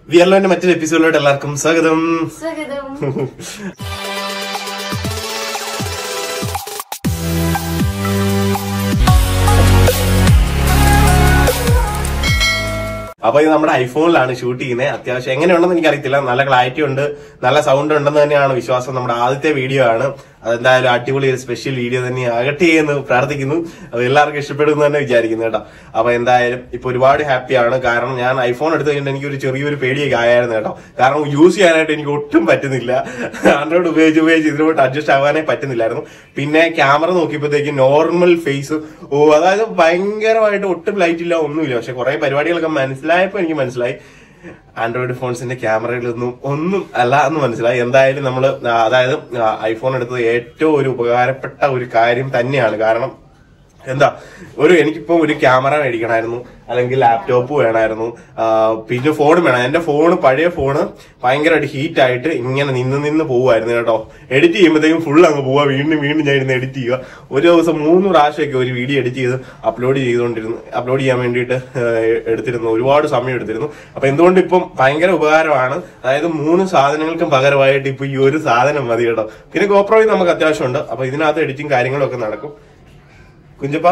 വിയർലോന്റെ മറ്റൊരു എപ്പിസോഡിലോട്ട് എല്ലാവർക്കും സ്വാഗതം സ്വാഗതം അപ്പൊ ഇത് നമ്മുടെ ഐഫോണിലാണ് ഷൂട്ട് ചെയ്യുന്നത് അത്യാവശ്യം എങ്ങനെയുണ്ടെന്ന് എനിക്കറിയത്തില്ല നല്ല ക്ലാരിറ്റി ഉണ്ട് നല്ല സൗണ്ട് ഉണ്ടെന്ന് തന്നെയാണ് വിശ്വാസം നമ്മുടെ ആദ്യത്തെ വീഡിയോ ആണ് അതെന്തായാലും അടിപൊളി ഒരു സ്പെഷ്യൽ വീഡിയോ തന്നെ ആകട്ടെ എന്ന് പ്രാർത്ഥിക്കുന്നു അത് എല്ലാവർക്കും ഇഷ്ടപ്പെടുന്നു തന്നെ വിചാരിക്കുന്നു കേട്ടോ അപ്പൊ എന്തായാലും ഇപ്പൊ ഒരുപാട് ഹാപ്പിയാണ് കാരണം ഞാൻ ഐഫോൺ എടുത്തു കഴിഞ്ഞിട്ട് എനിക്ക് ഒരു ചെറിയൊരു പേടിയൊക്കെ ആയിരുന്നു കേട്ടോ കാരണം യൂസ് ചെയ്യാനായിട്ട് എനിക്ക് ഒട്ടും പറ്റുന്നില്ല ആൻഡ്രോയിഡ് ഉപയോഗിച്ച് ഉപയോഗിച്ച് ഇതിലോട്ട് അഡ്ജസ്റ്റ് ആവാനേ പറ്റുന്നില്ലായിരുന്നു പിന്നെ ക്യാമറ നോക്കിയപ്പോഴത്തേക്ക് നോർമൽ ഫേസ് ഓ അതായത് ഭയങ്കരമായിട്ട് ഒട്ടും ലൈറ്റ് ഇല്ല ഒന്നുമില്ല പക്ഷെ കുറെ പരിപാടികളൊക്കെ മനസ്സിലായപ്പോ എനിക്ക് മനസ്സിലായി ആൻഡ്രോയിഡ് ഫോൺസിന്റെ ക്യാമറയിലൊന്നും ഒന്നും അല്ല എന്ന് മനസ്സിലായി എന്തായാലും നമ്മൾ അതായത് ഐഫോൺ എടുത്തത് ഏറ്റവും ഒരു ഉപകാരപ്പെട്ട ഒരു കാര്യം തന്നെയാണ് കാരണം എന്താ ഒരു എനിക്കിപ്പോ ഒരു ക്യാമറ മേടിക്കണമായിരുന്നു അല്ലെങ്കിൽ ലാപ്ടോപ്പ് വേണമായിരുന്നു ആ, പിന്നെ ഫോൺ വേണം എന്റെ ഫോൺ പഴയ ഫോണ് ഭയങ്കരമായിട്ട് ഹീറ്റ് ആയിട്ട് ഇങ്ങനെ നിന്ന് നിന്ന് പോവായിരുന്നു കേട്ടോ എഡിറ്റ് ചെയ്യുമ്പോഴത്തേക്കും ഫുൾ അങ്ങ് പോവാ വീണ്ടും വീണ്ടും ഞാൻ ഇരുന്ന് എഡിറ്റ് ചെയ്യുക ഒരു ദിവസം മൂന്ന് പ്രാവശ്യമൊക്കെ ഒരു വീഡിയോ എഡിറ്റ് ചെയ്ത് അപ്ലോഡ് ചെയ്തുകൊണ്ടിരുന്നു അപ്ലോഡ് ചെയ്യാൻ വേണ്ടിയിട്ട് ഏഹ്, എടുത്തിരുന്നു ഒരുപാട് സമയം എടുത്തിരുന്നു അപ്പൊ എന്തുകൊണ്ട് ഇപ്പം ഭയങ്കര ഉപകാരമാണ് അതായത് മൂന്ന് സാധനങ്ങൾക്കും പകരമായിട്ട് ഇപ്പൊ ഈ ഒരു സാധനം മതി കേട്ടോ പിന്നെ ഗോപ്രോയിൽ നമുക്ക് അത്യാവശ്യമുണ്ട് അപ്പൊ ഇതിനകത്ത് എഡിറ്റിംഗ് കാര്യങ്ങളൊക്കെ നടക്കും കുഞ്ചപ്പ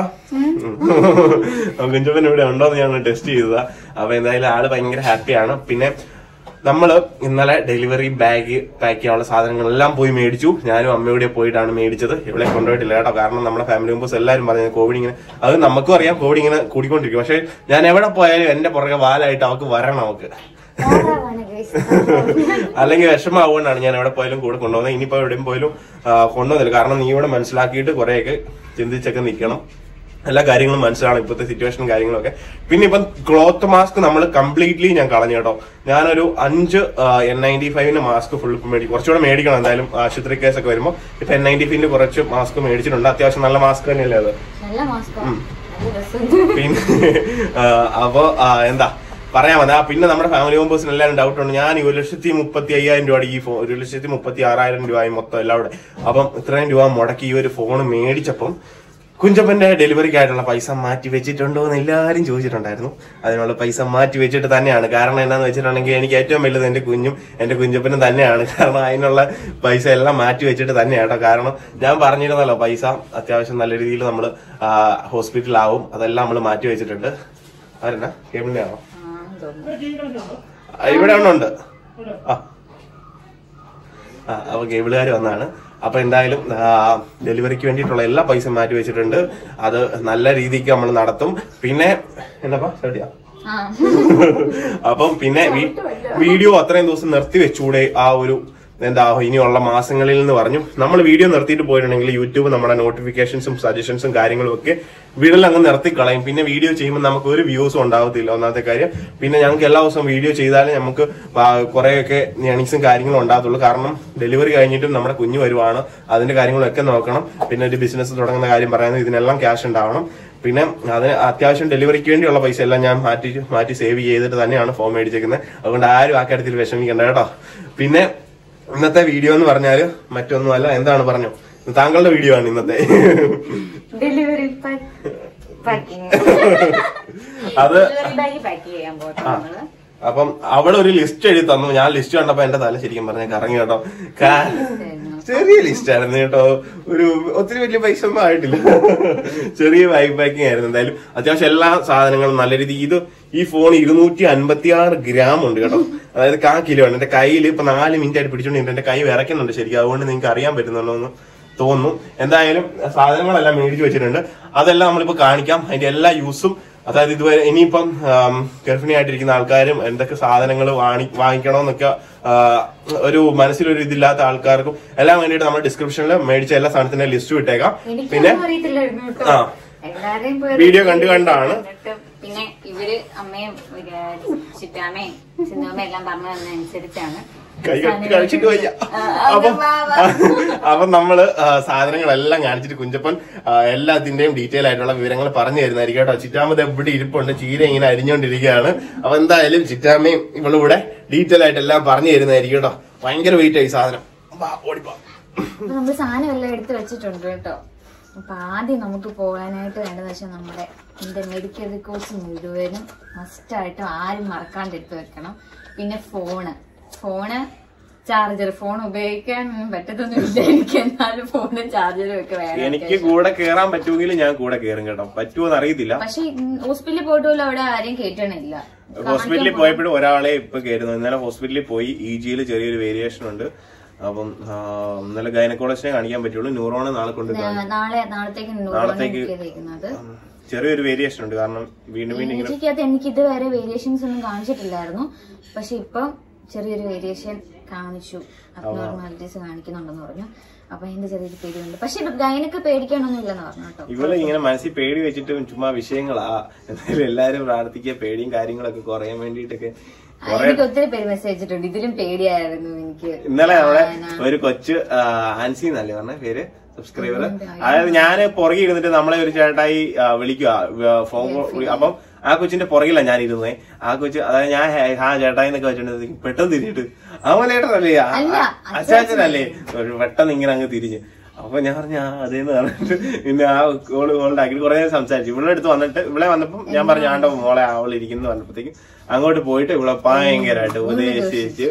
കുഞ്ചപ്പൻ ഇവിടെ ഉണ്ടോന്ന് ഞങ്ങൾ ടെസ്റ്റ് ചെയ്തതാ അപ്പൊ എന്തായാലും ആള് ഭയങ്കര ഹാപ്പിയാണ് പിന്നെ നമ്മള് ഇന്നലെ ഡെലിവറി ബാഗ് പാക്ക് ചെയ്യാനുള്ള സാധനങ്ങളെല്ലാം പോയി മേടിച്ചു ഞാനും അമ്മയുടെ പോയിട്ടാണ് മേടിച്ചത് ഇവിടെ കൊണ്ടുപോയിട്ടില്ല കേട്ടോ കാരണം നമ്മുടെ ഫാമിലി മെമ്പേഴ്സ് എല്ലാവരും പറഞ്ഞു കോവിഡ് ഇങ്ങനെ അത് നമുക്കും അറിയാം കോവിഡ് ഇങ്ങനെ കൂടിക്കൊണ്ടിരിക്കും പക്ഷെ ഞാൻ എവിടെ പോയാലും എന്റെ പുറകെ വാലായിട്ട് അവക്ക് വരണം അവക്ക് താറാവാണ് guys. അല്ലെങ്കിൽ വിഷമാവുകൊണ്ടാണ് ഞാൻ എവിടെ പോയാലും കൂടെ കൊണ്ടുപോകുന്നത് ഇനിയിപ്പോ എവിടെയും പോയാലും ആ, കൊണ്ടുവന്നില്ല കാരണം നീ ഇവിടെ മനസ്സിലാക്കിയിട്ട് കുറെയൊക്കെ ചിന്തിച്ചൊക്കെ നിൽക്കണം എല്ലാ കാര്യങ്ങളും മനസ്സിലാണ് ഇപ്പോഴത്തെ സിറ്റുവേഷനും കാര്യങ്ങളൊക്കെ പിന്നെ ഇപ്പം ക്ലോത്ത് മാസ്ക് നമ്മൾ കംപ്ലീറ്റ്ലി ഞാൻ കളഞ്ഞു കേട്ടോ ഞാനൊരു അഞ്ച് എൻ നയൻറ്റി ഫൈവിന്റെ മാസ്ക് ഫുൾ മേടിക്കും കുറച്ചുകൂടെ മേടിക്കണം എന്തായാലും ആശുപത്രി കേസൊക്കെ വരുമ്പോൾ ഇപ്പൊ എൻ നയൻറ്റി ഫൈവിന്റെ കുറച്ച് മാസ്ക് മേടിച്ചിട്ടുണ്ട് അത്യാവശ്യം നല്ല മാസ്ക് തന്നെയല്ലേ അത് നല്ല മാസ്ക് നല്ല രസമുണ്ട് പിന്നെ ആ, അപ്പൊ ആ, എന്താ പറയാൻ വന്ന പിന്നെ നമ്മുടെ ഫാമിലി മെമ്പേഴ്സിന് എല്ലാവരും ഡൗട്ട് ഉണ്ട് ഞാൻ ഈ ഒരു ലക്ഷത്തി മുപ്പത്തി അയ്യായിരം രൂപയുടെ ഈ ഫോൺ ഒരു ലക്ഷത്തി മുപ്പത്തി ആറായിരം രൂപയായി മൊത്തം എല്ലാം കൂടെ അപ്പം ഇത്രയും രൂപ മുടക്കി ഈ ഒരു ഫോൺ മേടിച്ചപ്പം കുഞ്ചപ്പന്റെ ഡെലിവറിക്ക് ആയിട്ടുള്ള പൈസ മാറ്റി വെച്ചിട്ടുണ്ടോ എന്ന് എല്ലാവരും ചോദിച്ചിട്ടുണ്ടായിരുന്നു അതിനുള്ള പൈസ മാറ്റി വെച്ചിട്ട് തന്നെയാണ് കാരണം എന്താന്ന് വെച്ചിട്ടുണ്ടെങ്കിൽ എനിക്ക് ഏറ്റവും വലുത് എന്റെ കുഞ്ഞും എന്റെ കുഞ്ചപ്പനും തന്നെയാണ് കാരണം അതിനുള്ള പൈസ എല്ലാം മാറ്റി വെച്ചിട്ട് തന്നെയാട്ടോ കാരണം ഞാൻ പറഞ്ഞിരുന്നല്ലോ പൈസ അത്യാവശ്യം നല്ല രീതിയിൽ നമ്മൾ ഹോസ്പിറ്റലിലാവും അതെല്ലാം നമ്മൾ മാറ്റി വെച്ചിട്ടുണ്ട് ആരെന്നാ കേബിളിന്റെ ആണോ ആ, തോന്നുന്നു. ആ, ഇവിടെ ഒന്നുണ്ട് ആ ആ അപ്പൊ കേബിളുകാർ വന്നാണ് അപ്പൊ എന്തായാലും ആ, ഡെലിവറിക്ക് വേണ്ടിയിട്ടുള്ള എല്ലാ പൈസ മാറ്റി വെച്ചിട്ടുണ്ട് അത് നല്ല രീതിക്ക് നമ്മൾ നടത്തും പിന്നെ എന്താ സ്റ്റഡിയാ ആ. അപ്പം പിന്നെ വി- വീഡിയോ അത്രയും ദിവസം നിർത്തി വെച്ചൂടെ ആ ഒരു എന്താ ഇനിയുള്ള മാസങ്ങളിൽ എന്ന് പറഞ്ഞു നമ്മൾ വീഡിയോ നിർത്തിയിട്ട് പോയിട്ടുണ്ടെങ്കിൽ യൂട്യൂബ് നമ്മുടെ നോട്ടിഫിക്കേഷൻസും സജഷൻസും കാര്യങ്ങളും ഒക്കെ വീട്ടിൽ അങ്ങ് നിർത്തി കളയും പിന്നെ വീഡിയോ ചെയ്യുമ്പോൾ നമുക്ക് ഒരു വ്യൂസും ഉണ്ടാവത്തില്ല ഒന്നാമത്തെ കാര്യം പിന്നെ ഞങ്ങൾക്ക് എല്ലാ ദിവസവും വീഡിയോ ചെയ്താലേ നമുക്ക് ആ- കുറെയൊക്കെ ഏണിങ്സും കാര്യങ്ങളും ഉണ്ടാകത്തുള്ളൂ കാരണം ഡെലിവറി കഴിഞ്ഞിട്ടും നമ്മുടെ കുഞ്ഞു വരുവാണ് അതിന്റെ കാര്യങ്ങളൊക്കെ നോക്കണം പിന്നെ ഒരു ബിസിനസ് തുടങ്ങുന്ന കാര്യം പറയുന്നത് ഇതിനെല്ലാം ക്യാഷ് ഉണ്ടാവണം പിന്നെ അതിന് അത്യാവശ്യം ഡെലിവറിക്ക് വേണ്ടിയുള്ള പൈസ എല്ലാം ഞാൻ മാറ്റി മാറ്റി സേവ് ചെയ്തിട്ട് തന്നെയാണ് ഫോൺ മേടിച്ചേക്കുന്നത് അതുകൊണ്ട് ആരും ആ കാര്യത്തിൽ വിഷമിക്കണ്ട കേട്ടോ പിന്നെ ഇന്നത്തെ വീഡിയോ എന്ന് പറഞ്ഞാല് മറ്റൊന്നുമല്ല എന്താണ് പറഞ്ഞു താങ്കളുടെ വീഡിയോ ആണ് ഇന്നത്തെ ഡെലിവറി പാക്കിംഗ് അത് ഡെലിവറി ബാഗ് പാക്ക് ചെയ്യാൻ പോട്ടെ നമ്മള് അപ്പം അവള് ഒരു ലിസ്റ്റ് എഴുതി തന്നു ഞാൻ ലിസ്റ്റ് കണ്ടപ്പോ എന്റെ തല ശരിക്കും പറഞ്ഞ കറങ്ങി കേട്ടോ കാ- ചെറിയ ലിസ്റ്റ് ആയിരുന്നു കേട്ടോ ഒരു ഒത്തിരി വലിയ പൈസ ഒന്നും ആയിട്ടില്ല ചെറിയ ബൈക്ക് പാക്കിംഗ് ആയിരുന്നു എന്തായാലും അത്യാവശ്യം എല്ലാ സാധനങ്ങളും നല്ല രീതി ഇത് ഈ ഫോൺ ഇരുന്നൂറ്റി അൻപത്തി ആറ് ഗ്രാം ഉണ്ട് കേട്ടോ അതായത് കാ കിലോ ആണ് എന്റെ കയ്യിൽ ഇപ്പൊ നാല് മിനിറ്റ് ആയിട്ട് പിടിച്ചോണ്ട് എന്റെ കൈ വിറയ്ക്കുന്നുണ്ട് ശരിക്കും അതുകൊണ്ട് നിങ്ങൾക്ക് അറിയാൻ പറ്റുന്നുണ്ടോ എന്ന് തോന്നുന്നു എന്തായാലും സാധനങ്ങളെല്ലാം മേടിച്ചു വെച്ചിട്ടുണ്ട് അതെല്ലാം നമ്മളിപ്പോ കാണിക്കാം അതിന്റെ എല്ലാ യൂസും അതായത് ഇതുവരെ ഇനിയിപ്പം ആം, ഗർഭിണിയായിട്ടിരിക്കുന്ന ആൾക്കാരും എന്തൊക്കെ സാധനങ്ങൾ വാങ്ങി വാങ്ങിക്കണമെന്നൊക്കെ ആ, ഒരു മനസ്സിലൊരു ഇതില്ലാത്ത ആൾക്കാർക്കും എല്ലാം വേണ്ടിയിട്ട് നമ്മൾ ഡിസ്ക്രിപ്ഷനിൽ മേടിച്ച എല്ലാ സാധനത്തിന്റെ ലിസ്റ്റ് വിട്ടേക്കാം പിന്നെ എനിക്കൊന്നും അറിയത്തില്ലായിരുന്നു കേട്ടോ ആ. എല്ലാരെയും പോയി വീഡിയോ കണ്ട് കണ്ടാണ്. കണ്ടിട്ട് പിന്നെ ഇവര് അമ്മയും ഒരു ചിറ്റാമ്മയും സിന്ധുമ്മയും എല്ലാം പറഞ്ഞു തന്നതനുസരിച്ചാണ് കൈ കെട്ടി കഴിച്ചിട്ട് വയ്യ ആ, അപ്പം വാ, വാ. അപ്പം നമ്മള് ആ, സാധനങ്ങളെല്ലാം കാണിച്ചിട്ട് കുഞ്ചപ്പൻ ആ, എല്ലാത്തിന്റെയും ഡീറ്റെയിൽ ആയിട്ടുള്ള വിവരങ്ങൾ പറഞ്ഞു തരുന്നതായിരിക്കും കേട്ടോ ചിറ്റാമത് എവിടെ ഇരിപ്പുണ്ട് ചീര ഇങ്ങനെ അരിഞ്ഞുകൊണ്ടിരിക്കുകയാണ് അപ്പൊ എന്തായാലും ചിറ്റാമ്മയും ഇവളിവിടെ ഡീറ്റെയിൽ ആയിട്ട് എല്ലാം പറഞ്ഞു തരുന്നതായിരിക്കും കേട്ടോ ഭയങ്കര വെയിറ്റ് ആയി സാധനം വാ, ഓടിപ്പോ അപ്പൊ നമ്മള് സാധനം എല്ലാം എടുത്ത് വെച്ചിട്ടുണ്ട് കേട്ടോ അപ്പൊ ആദ്യം നമുക്ക് പോകാനായിട്ട് വേണ്ടതെന്ന് വെച്ചാൽ നമ്മുടെ എന്റെ മെഡിക്കൽ റെക്കോർഡ്സ് മുഴുവനും മസ്റ്റായിട്ടും ആരും മറക്കാണ്ട് എടുത്തു വെക്കണം പിന്നെ ഫോണ് ഫോണ് ചാർജർ ഫോൺ ഉപയോഗിക്കാൻ പറ്റത്തൊന്നുമില്ല എനിക്ക് എന്നാലും ഫോണും ചാർജറും ഒക്കെ വേണം എനിക്ക് കൂടെ കേറാൻ പറ്റുമെങ്കിൽ ഞാൻ കൂടെ കേറും കേട്ടോ പറ്റുമോന്ന് അറിയത്തില്ല പക്ഷെ ഹോസ്പിറ്റലിൽ പോയിട്ട് പോലും അവിടെ ആരെയും കേട്ടണില്ല ഹോസ്പിറ്റലിൽ പോയപ്പോഴും ഒരാളെ ഇപ്പൊ കയറുന്നു ഇന്നലെ ഹോസ്പിറ്റലിൽ പോയി ഇ ജിയിൽ ചെറിയൊരു വേരിയേഷൻ ഉണ്ട് അപ്പം ആ, ഇന്നലെ ഗൈനക്കോളജിനെ കാണിക്കാൻ പറ്റുള്ളൂ ന്യൂറോണ് നാളെ കൊണ്ട് കാണും. നാളെ നാളത്തേക്ക് നാളത്തേക്ക് ചെയ്തേക്കുന്നത് ചെറിയൊരു വേരിയേഷൻ ഉണ്ട് കാരണം വീണ്ടും വീണ്ടും ഇങ്ങനെ എനിക്കകത്ത് എനിക്ക് ഇതുവരെ വേരിയേഷൻസ് ഒന്നും കാണിച്ചിട്ടില്ലായിരുന്നു പക്ഷെ ഇപ്പം ചെറിയൊരു വേരിയേഷൻ കാണിച്ചു അബ്നോർമാലിറ്റീസ് കാണിക്കുന്നുണ്ടെന്ന് പറഞ്ഞു അപ്പൊ അതിന്റെ ചെറിയൊരു പേടിയുണ്ട് പക്ഷെ ഗൈനക്ക് പേടിക്കാനൊന്നും ഇല്ലെന്ന് പറഞ്ഞു കേട്ടോ ഇവള് ഇങ്ങനെ മനസ്സിൽ പേടി വെച്ചിട്ട് ചുമ്മാ വിഷയങ്ങളാ എന്തായാലും എല്ലാരും പ്രാർത്ഥിക്കുക പേടിയും കാര്യങ്ങളൊക്കെ കുറയാൻ വേണ്ടിയിട്ടൊക്കെ ആ, എനിക്ക് ഒത്തിരി പേര് മെസ്സേജ് അയച്ചിട്ടുണ്ട് ഇതിലും പേടിയായിരുന്നു എനിക്ക് ഇന്നലെ അവിടെ ഒരു കൊച്ച് ആ, ആൻസി എന്നല്ലേ പറഞ്ഞ പേര് സബ്സ്ക്രൈബർ അതായത് ഞാൻ പുറകെ ഇരുന്നിട്ട് നമ്മളെ ഒരു ചേട്ടായി ആ, വിളിക്കുക ആ, ഫോൺ കോൾ വിളി- അപ്പം ആ കൊച്ചിന്റെ പുറകിലാണ് ഞാൻ ഇരുന്നേ ആ കൊച്ച് അതായത് ഞാൻ ഹേ- ആ ചേട്ടായി എന്നൊക്കെ വെച്ചിട്ടുണ്ടെങ്കിൽ പെട്ടെന്ന് തിരിഞ്ഞിട്ട് അമലേട്ടനല്ലേ അല്ല, അച്ചാച്ചനല്ലേ ഒരു പെട്ടെന്ന് ഇങ്ങനെ അങ്ങ് തിരിഞ്ഞ് അപ്പൊ ഞാൻ പറഞ്ഞു ആ അതേന്ന് പറഞ്ഞിട്ട് പിന്നെ ആ കോള് കോളിലാക്കി കുറെ നേരം സംസാരിച്ചു ഇവിടെ അടുത്ത് വന്നിട്ട് ഇവിടെ വന്നപ്പം ഞാൻ പറഞ്ഞു ആണ്ടോ മോളെ അവൾ ഇരിക്കുന്നു പറഞ്ഞപ്പോഴത്തേക്കും അങ്ങോട്ട് പോയിട്ട് ഇവിടെ ഭയങ്കരമായിട്ട് ഉപദേശിച്ച്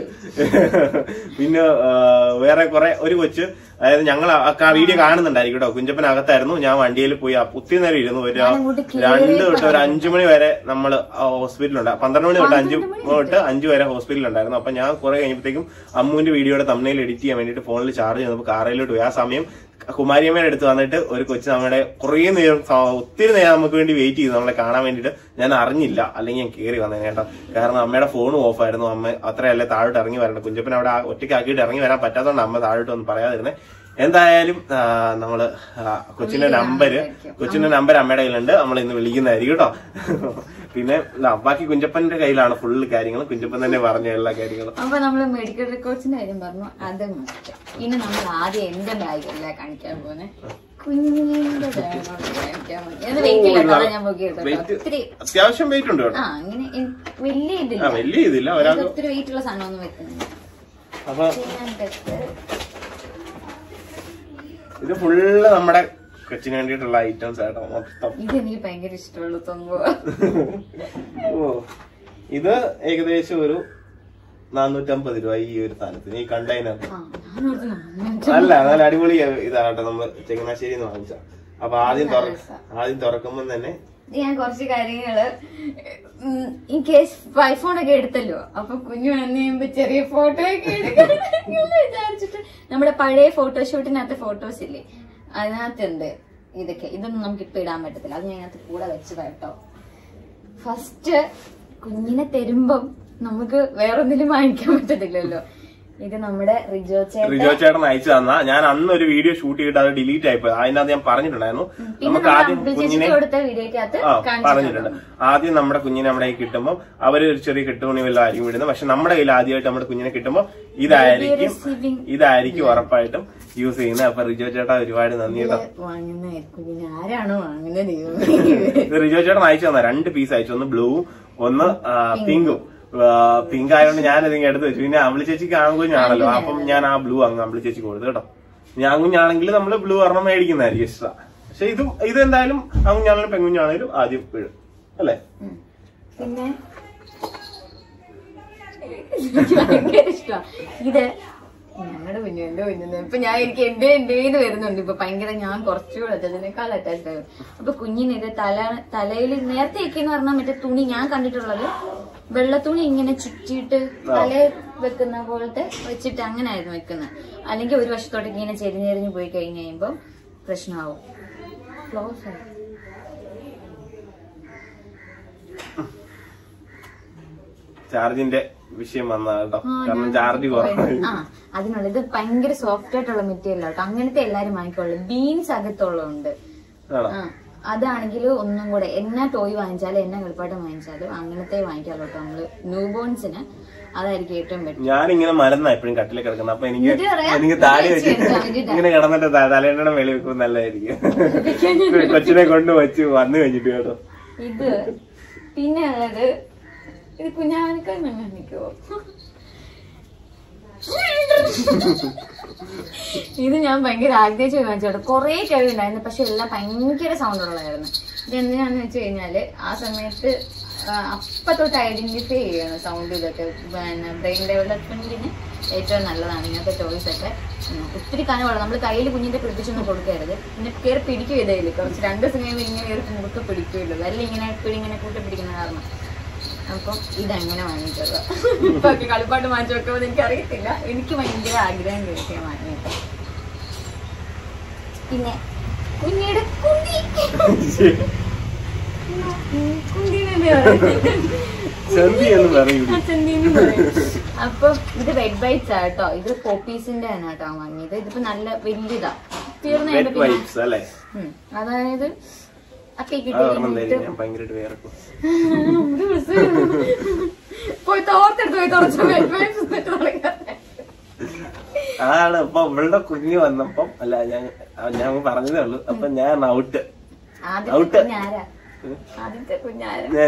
പിന്നെ ആ, വേറെ കുറെ ഒരു കൊച്ച് അതായത് ഞങ്ങൾ ആ വീഡിയോ കാണുന്നുണ്ടായിരിക്കും കേട്ടോ കുഞ്ചപ്പൻ അകത്തായിരുന്നു ഞാൻ വണ്ടിയിൽ പോയി ആ ഒത്തിരി നേരം ഇരുന്നു ഒരു ഞാനങ്ങോട്ട് രണ്ട് തൊട്ട് ഒരു അഞ്ചു മണി വരെ നമ്മൾ ഹോസ്പിറ്റലുണ്ട് പന്ത്രണ്ട് മണി തൊട്ട് അഞ്ചു തൊട്ട് അഞ്ചു വരെ ഹോസ്പിറ്റലുണ്ടായിരുന്നു അപ്പൊ ഞാൻ കുറെ കഴിഞ്ഞപ്പോഴത്തേക്കും അമ്മുവിന്റെ വീഡിയോയുടെ തമ്മിൽ എഡിറ്റ് ചെയ്യാൻ വേണ്ടിയിട്ട് ഫോണിൽ ചാർജ് ചെയ്തപ്പോൾ കാറയിലോട്ട് പോയി ആ സമയം കുമാരിയമ്മയുടെ അടുത്ത് വന്നിട്ട് ഒരു കൊച്ചു നമ്മുടെ കുറേ നേരം സ- ഒത്തിരി നേരം നമുക്ക് വേണ്ടി വെയിറ്റ് ചെയ്തു നമ്മളെ കാണാൻ വേണ്ടിയിട്ട് ഞാൻ അറിഞ്ഞില്ല അല്ലെങ്കിൽ ഞാൻ കയറി വന്നേനെ കേട്ടോ കാരണം അമ്മയുടെ ഫോൺ ഓഫ് ആയിരുന്നു അമ്മ അത്രയല്ലേ താഴോട്ട് ഇറങ്ങി വരണം കുഞ്ചപ്പൻ അവിടെ ആ- ഒറ്റയ്ക്ക് ആക്കിയിട്ട് ഇറങ്ങി വരാൻ പറ്റാത്തതുകൊണ്ട് അമ്മ താഴോട്ട് ഒന്നും പറയാതിരുന്നേ എന്തായാലും ആ, നമ്മള് ആ, കൊച്ചിന്റെ നമ്പര് കൊച്ചിന്റെ നമ്പർ അമ്മയുടെ കയ്യിലുണ്ട് നമ്മൾ ഇന്ന് വിളിക്കുന്നതായിരിക്കും കേട്ടോ പിന്നെ ആ, ബാക്കി കുഞ്ചപ്പന്റെ കയ്യിലാണ് ഫുള്ള് കാര്യങ്ങൾ കുഞ്ചപ്പൻ തന്നെ പറഞ്ഞ എല്ലാ കാര്യങ്ങളും അപ്പൊ നമ്മള് മെഡിക്കൽ റെക്കോർഡ്സിന്റെ കാര്യം പറഞ്ഞു അത് മസ്റ്റ് ഇനി നമ്മൾ ആദ്യം എന്റെ ബാഗല്ല കാണിക്കാൻ പോകുന്നത് കുഞ്ഞിന്റെ bag ആണ് കാണിക്കാൻ പോകുന്നത്. ഇത് വെയിറ്റ് ഇല്ല കേട്ടോ, അതാ ഞാൻ നോക്കി എടുത്തത് വെയിറ്റ് കേട്ടോ. ഒത്തിരി അത്യാവശ്യം വെയിറ്റ് ഉണ്ട് കേട്ടോ ആ അങ്ങനെ എ- വലിയ ആ ഇതില്ല വലിയ ഇതില്ല ഇത് ഒരാൾക്ക് ഒത്തിരി വെയിറ്റ് ഉള്ള സാധനമൊന്നും വെക്കുന്നില്ല അപ്പൊ ഇതിനകത്ത് ഇത് ഫുള്ള് നമ്മുടെ കൊച്ചിന് വേണ്ടിയിട്ടുള്ള ഐറ്റംസ് ആട്ടോ മൊത്തം ഇത് എനിക്ക് ഭയങ്കര ഇഷ്ടമുള്ള സംഭവം ഓ ഇത് ഏകദേശം ഒരു നാനൂറ്റമ്പത് രൂപ ഈ ഒരു സാധനത്തിന് ഈ കണ്ടെയ്നർ ആ ഞാനോർത്ത് നാനൂറ്റി അല്ല നല്ല അടിപൊളി ഇതാകട്ടെ നമ്മൾ ചങ്ങനാശ്ശേരി നിന്ന് വാങ്ങിച്ച അപ്പൊ ആദ്യം തുറ ആദ്യം തുറക്കുമ്പോൾ തന്നെ ഞാൻ കുറച്ച് കാര്യങ്ങള് ഇൻ കേസ് ഐഫോൺ ഒക്കെ എടുത്തല്ലോ അപ്പൊ കുഞ്ഞു വന്നു കഴിയുമ്പോ ചെറിയ ഫോട്ടോ ഒക്കെ എടുക്കണം എന്ന് വിചാരിച്ചിട്ട് നമ്മുടെ പഴയ ഫോട്ടോഷൂട്ടിനകത്ത് ഫോട്ടോസ് ഇല്ലേ അതിനകത്തുണ്ട് ഇതൊക്കെ ഇതൊന്നും നമുക്ക് ഇപ്പൊ ഇടാൻ പറ്റത്തില്ല അത് ഞാൻ അതിനകത്ത് കൂടെ വെച്ചതാ കേട്ടോ ഫസ്റ്റ് കുഞ്ഞിനെ തരുമ്പം നമുക്ക് വേറൊന്നിനും വാങ്ങിക്കാൻ പറ്റത്തില്ലല്ലോ ഇത് നമ്മുടെ റിജോ ചേട്ടൻ റിജോ ചേട്ടൻ അയച്ചു തന്ന ഞാൻ അന്ന് ഒരു വീഡിയോ ഷൂട്ട് ചെയ്തിട്ട് അത് ഡിലീറ്റ് ആയിപ്പോയി അതിനകത്ത് ഞാൻ പറഞ്ഞിട്ടുണ്ടായിരുന്നു പിന്നെ നമുക്ക് നമ്മുടെ ആദ്യം അമ്പിളി കുഞ്ഞിനെ ചേച്ചിക്ക് കൊടുത്ത വീഡിയോക്കകത്ത് ആ കാണിച്ചു പറഞ്ഞിട്ടുണ്ട് ആദ്യം നമ്മുടെ കുഞ്ഞിനെ നമ്മുടെ കയ്യിൽ കിട്ടുമ്പോൾ അവര് ഒരു ചെറിയ കെട്ടുമണി വല്ലതും ആയിരിക്കും വിടുന്നത് പക്ഷെ നമ്മുടെ കയ്യിൽ ആദ്യമായിട്ട് നമ്മുടെ കുഞ്ഞിനെ കിട്ടുമ്പോൾ ഇതായിരിക്കും receiving. ഇതായിരിക്കും ഉറപ്പായിട്ടും യൂസ് ചെയ്യുന്നത് അപ്പൊ റിജോ ചേട്ടാ ഒരുപാട് നന്ദി കേട്ടോ വാങ്ങുന്നതായിരിക്കും പിന്നെ ആരാണോ വാങ്ങുന്നത് ദൈവം ഇത് റിജോ ചേട്ടൻ അയച്ചു തന്ന രണ്ട് പീസ് അയച്ചു ഒന്ന് ബ്ലൂവും ഒന്ന് ആ, പിങ്കും പിങ്ക് ആയതുകൊണ്ട് ഞാൻ ഇതിങ്ങനെ എടുത്ത് വെച്ചു പിന്നെ അമ്പിളി ചേച്ചിക്ക് ആൺകുഞ്ഞാണല്ലോ അപ്പം ഞാൻ ആ ബ്ലൂ അങ്ങ് അമ്പിളി ചേച്ചിക്ക് കൊടുത്തു കേട്ടോ ഇനി ആൺകുഞ്ഞാണെങ്കിൽ നമ്മൾ ബ്ലൂ ഒരെണ്ണം മേടിക്കുന്നതായിരിക്കും എക്സ്ട്രാ പക്ഷെ ഇതും ഇത് എന്തായാലും ആൺകുഞ്ഞാണെങ്കിലും പെൺകുഞ്ഞാണെങ്കിലും ആദ്യം വീഴും അല്ലേ ഉം. പിന്നെ എനിക്ക് ഭയങ്കര ഇഷ്ടമാണ് ഇത് ഞങ്ങളുടെ കുഞ്ഞു എന്റെ കുഞ്ഞു ഇപ്പൊ ഞാൻ എനിക്ക് എന്റെ എന്റേന്ന് വരുന്നുണ്ട് ഇപ്പൊ ഭയങ്കര ഞാൻ കുറച്ചുകൂടെ അതിനേക്കാൾ അറ്റാച്ച്ഡ് ആകും അപ്പൊ കുഞ്ഞിന് ഇത് തല തലയിൽ നേരത്തെ എന്ന് പറഞ്ഞാൽ മറ്റേ തുണി ഞാൻ കണ്ടിട്ടുള്ളത് വെള്ളത്തുണി ഇങ്ങനെ ചുറ്റിയിട്ട് തലയിൽ വെക്കുന്ന പോലത്തെ വെച്ചിട്ട് അങ്ങനെ ആയിരുന്നു വെക്കുന്നത് അല്ലെങ്കിൽ ഒരു വശത്തോട്ട് ഇങ്ങനെ ചെരിഞ്ഞെരിഞ്ഞ് പോയി കഴിഞ്ഞ് കഴിയുമ്പോ പ്രശ്നമാവും ക്ലോസ് ആയി ചാർജിന്റെ വിഷയം വന്ന കേട്ടോ ആ, കാരണം ഞാൻ ചാർജ് കുറവായി ആ അതിനുള്ള ഇത് ഭയങ്കര സോഫ്റ്റ് ആയിട്ടുള്ള മെറ്റീരിയൽ കേട്ടോ അങ്ങനത്തെ എല്ലാരും വാങ്ങിക്കുള്ളൂ ബീൻസ് അകത്തുള്ളതുണ്ട് ആണോ ആ അതാണെങ്കിൽ ഒന്നും കൂടെ എന്നാ ടോയ് വാങ്ങിച്ചാലും എന്നാ കളിപ്പാട്ടം വാങ്ങിച്ചാലും അങ്ങനത്തെ വാങ്ങിക്കാമല്ലോ കേട്ടോ നമ്മള് ന്യൂ ബോൺസിന് അതായിരിക്കും ഏറ്റവും ബെറ്റർ ഞാനിങ്ങനെ മലന്ന എപ്പോഴും കട്ടിലെ കിടക്കുന്നത് അപ്പൊ എനിക്ക് ഇത് പറയാം. എനിക്ക് താടി ഇത് വെച്ച് വെച്ച് വേണ്ടിയിട്ടാ. ഇങ്ങനെ കിടന്നിട്ട് ത- തലേന്റെ മേളിൽ വെക്കുമ്പോൾ നല്ലതായിരിക്കും കൊച്ചിനെ കൊണ്ട് വെച്ച് വന്നു കഴിഞ്ഞിട്ട് കേട്ടോ ഇത് പിന്നെ ഉള്ളത് ഇത് കുഞ്ഞാവനക്കാൻ കാണിക്കുവോ ഇത് ഞാൻ ഭയങ്കര ആഗ്രഹിച്ച് വാങ്ങിച്ചോട്ടെ കുറെ കഴിവുണ്ടായിരുന്നു പക്ഷെ എല്ലാം ഭയങ്കര സൗണ്ട് ഉള്ളതായിരുന്നു ഇത് എന്തിനാന്ന് വെച്ച് കഴിഞ്ഞാല് ആ സമയത്ത് ആ, അപ്പൊ തൊട്ട് ഐഡന്റിഫൈ ചെയ്യണം സൗണ്ട് ഇതൊക്കെ പിന്നെ ബ്രെയിൻ ഡെവലപ്മെന്റിന് ഏറ്റവും നല്ലതാണ് ഇങ്ങനത്തെ ടോയ്സ് ഒക്കെ ഉം, ഒത്തിരി കനവാണ് നമ്മൾ കയ്യിൽ കുഞ്ഞിന്റെ പിടിപ്പിച്ചൊന്നും കൊടുക്കരുത് പിന്നെ കയറി പിടിക്കും ഇതേല് കുറച്ച് രണ്ട് ദിവസം കഴിയുമ്പോൾ ഇങ്ങനെ കയറി മുറുക്കെ പിടിക്കുകയുള്ളൂ വല്ല ഇങ്ങനെ എപ്പോഴും ഇങ്ങനെ കൂട്ടി പിടിക്കുന്ന കാരണം അപ്പം ഇതെങ്ങനെ വാങ്ങിച്ചത് ഇപ്പൊ ഒക്കെ കളിപ്പാട്ട് വാങ്ങിച്ചു വെക്കുമ്പോൾ എനിക്ക് അറിയത്തില്ല എനിക്ക് ഭയങ്കര ആഗ്രഹം കഴിക്കാൻ വാങ്ങിയത് പിന്നെ കുഞ്ഞിയുടെ കുണ്ടി കുണ്ടീനെ ചന്തി എന്ന് പറയൂ അച്ഛൻ്റെന്ന് പറയും. അപ്പം ഇത് റെഡ് വൈറ്റ്സ് ആട്ടോ ഇത് പോപ്പീസിന്റെ ആണ് കേട്ടോ വാങ്ങിയത് ഇതിപ്പോ നല്ല വലിയതാ തീർന്നു വെറ്റ് കഴിയുമ്പോ പിന്നെ വൈബ്സ് അല്ലേ ഉം. അതായത് അപ്പൊ ഈ അത് ഓർമ്മ കിട്ടിയ തരും ഞാൻ ഭയങ്കരമായിട്ട് വേർക്കും പോയി തോർത്തെടുത്ത് പോയി തുറച്ചു അതാണ് ഇപ്പൊ ഇവളുടെ കുഞ്ഞ് വന്നപ്പം അല്ല ഞാൻ ഞാൻ പറഞ്ഞതേ ഉള്ളൂ അപ്പൊ ഞാൻ ഔട്ട് ആദ്യത്തെ Out. കുഞ്ഞാരാ ആദ്യത്തെ കുഞ്ഞാരാ ഞാൻ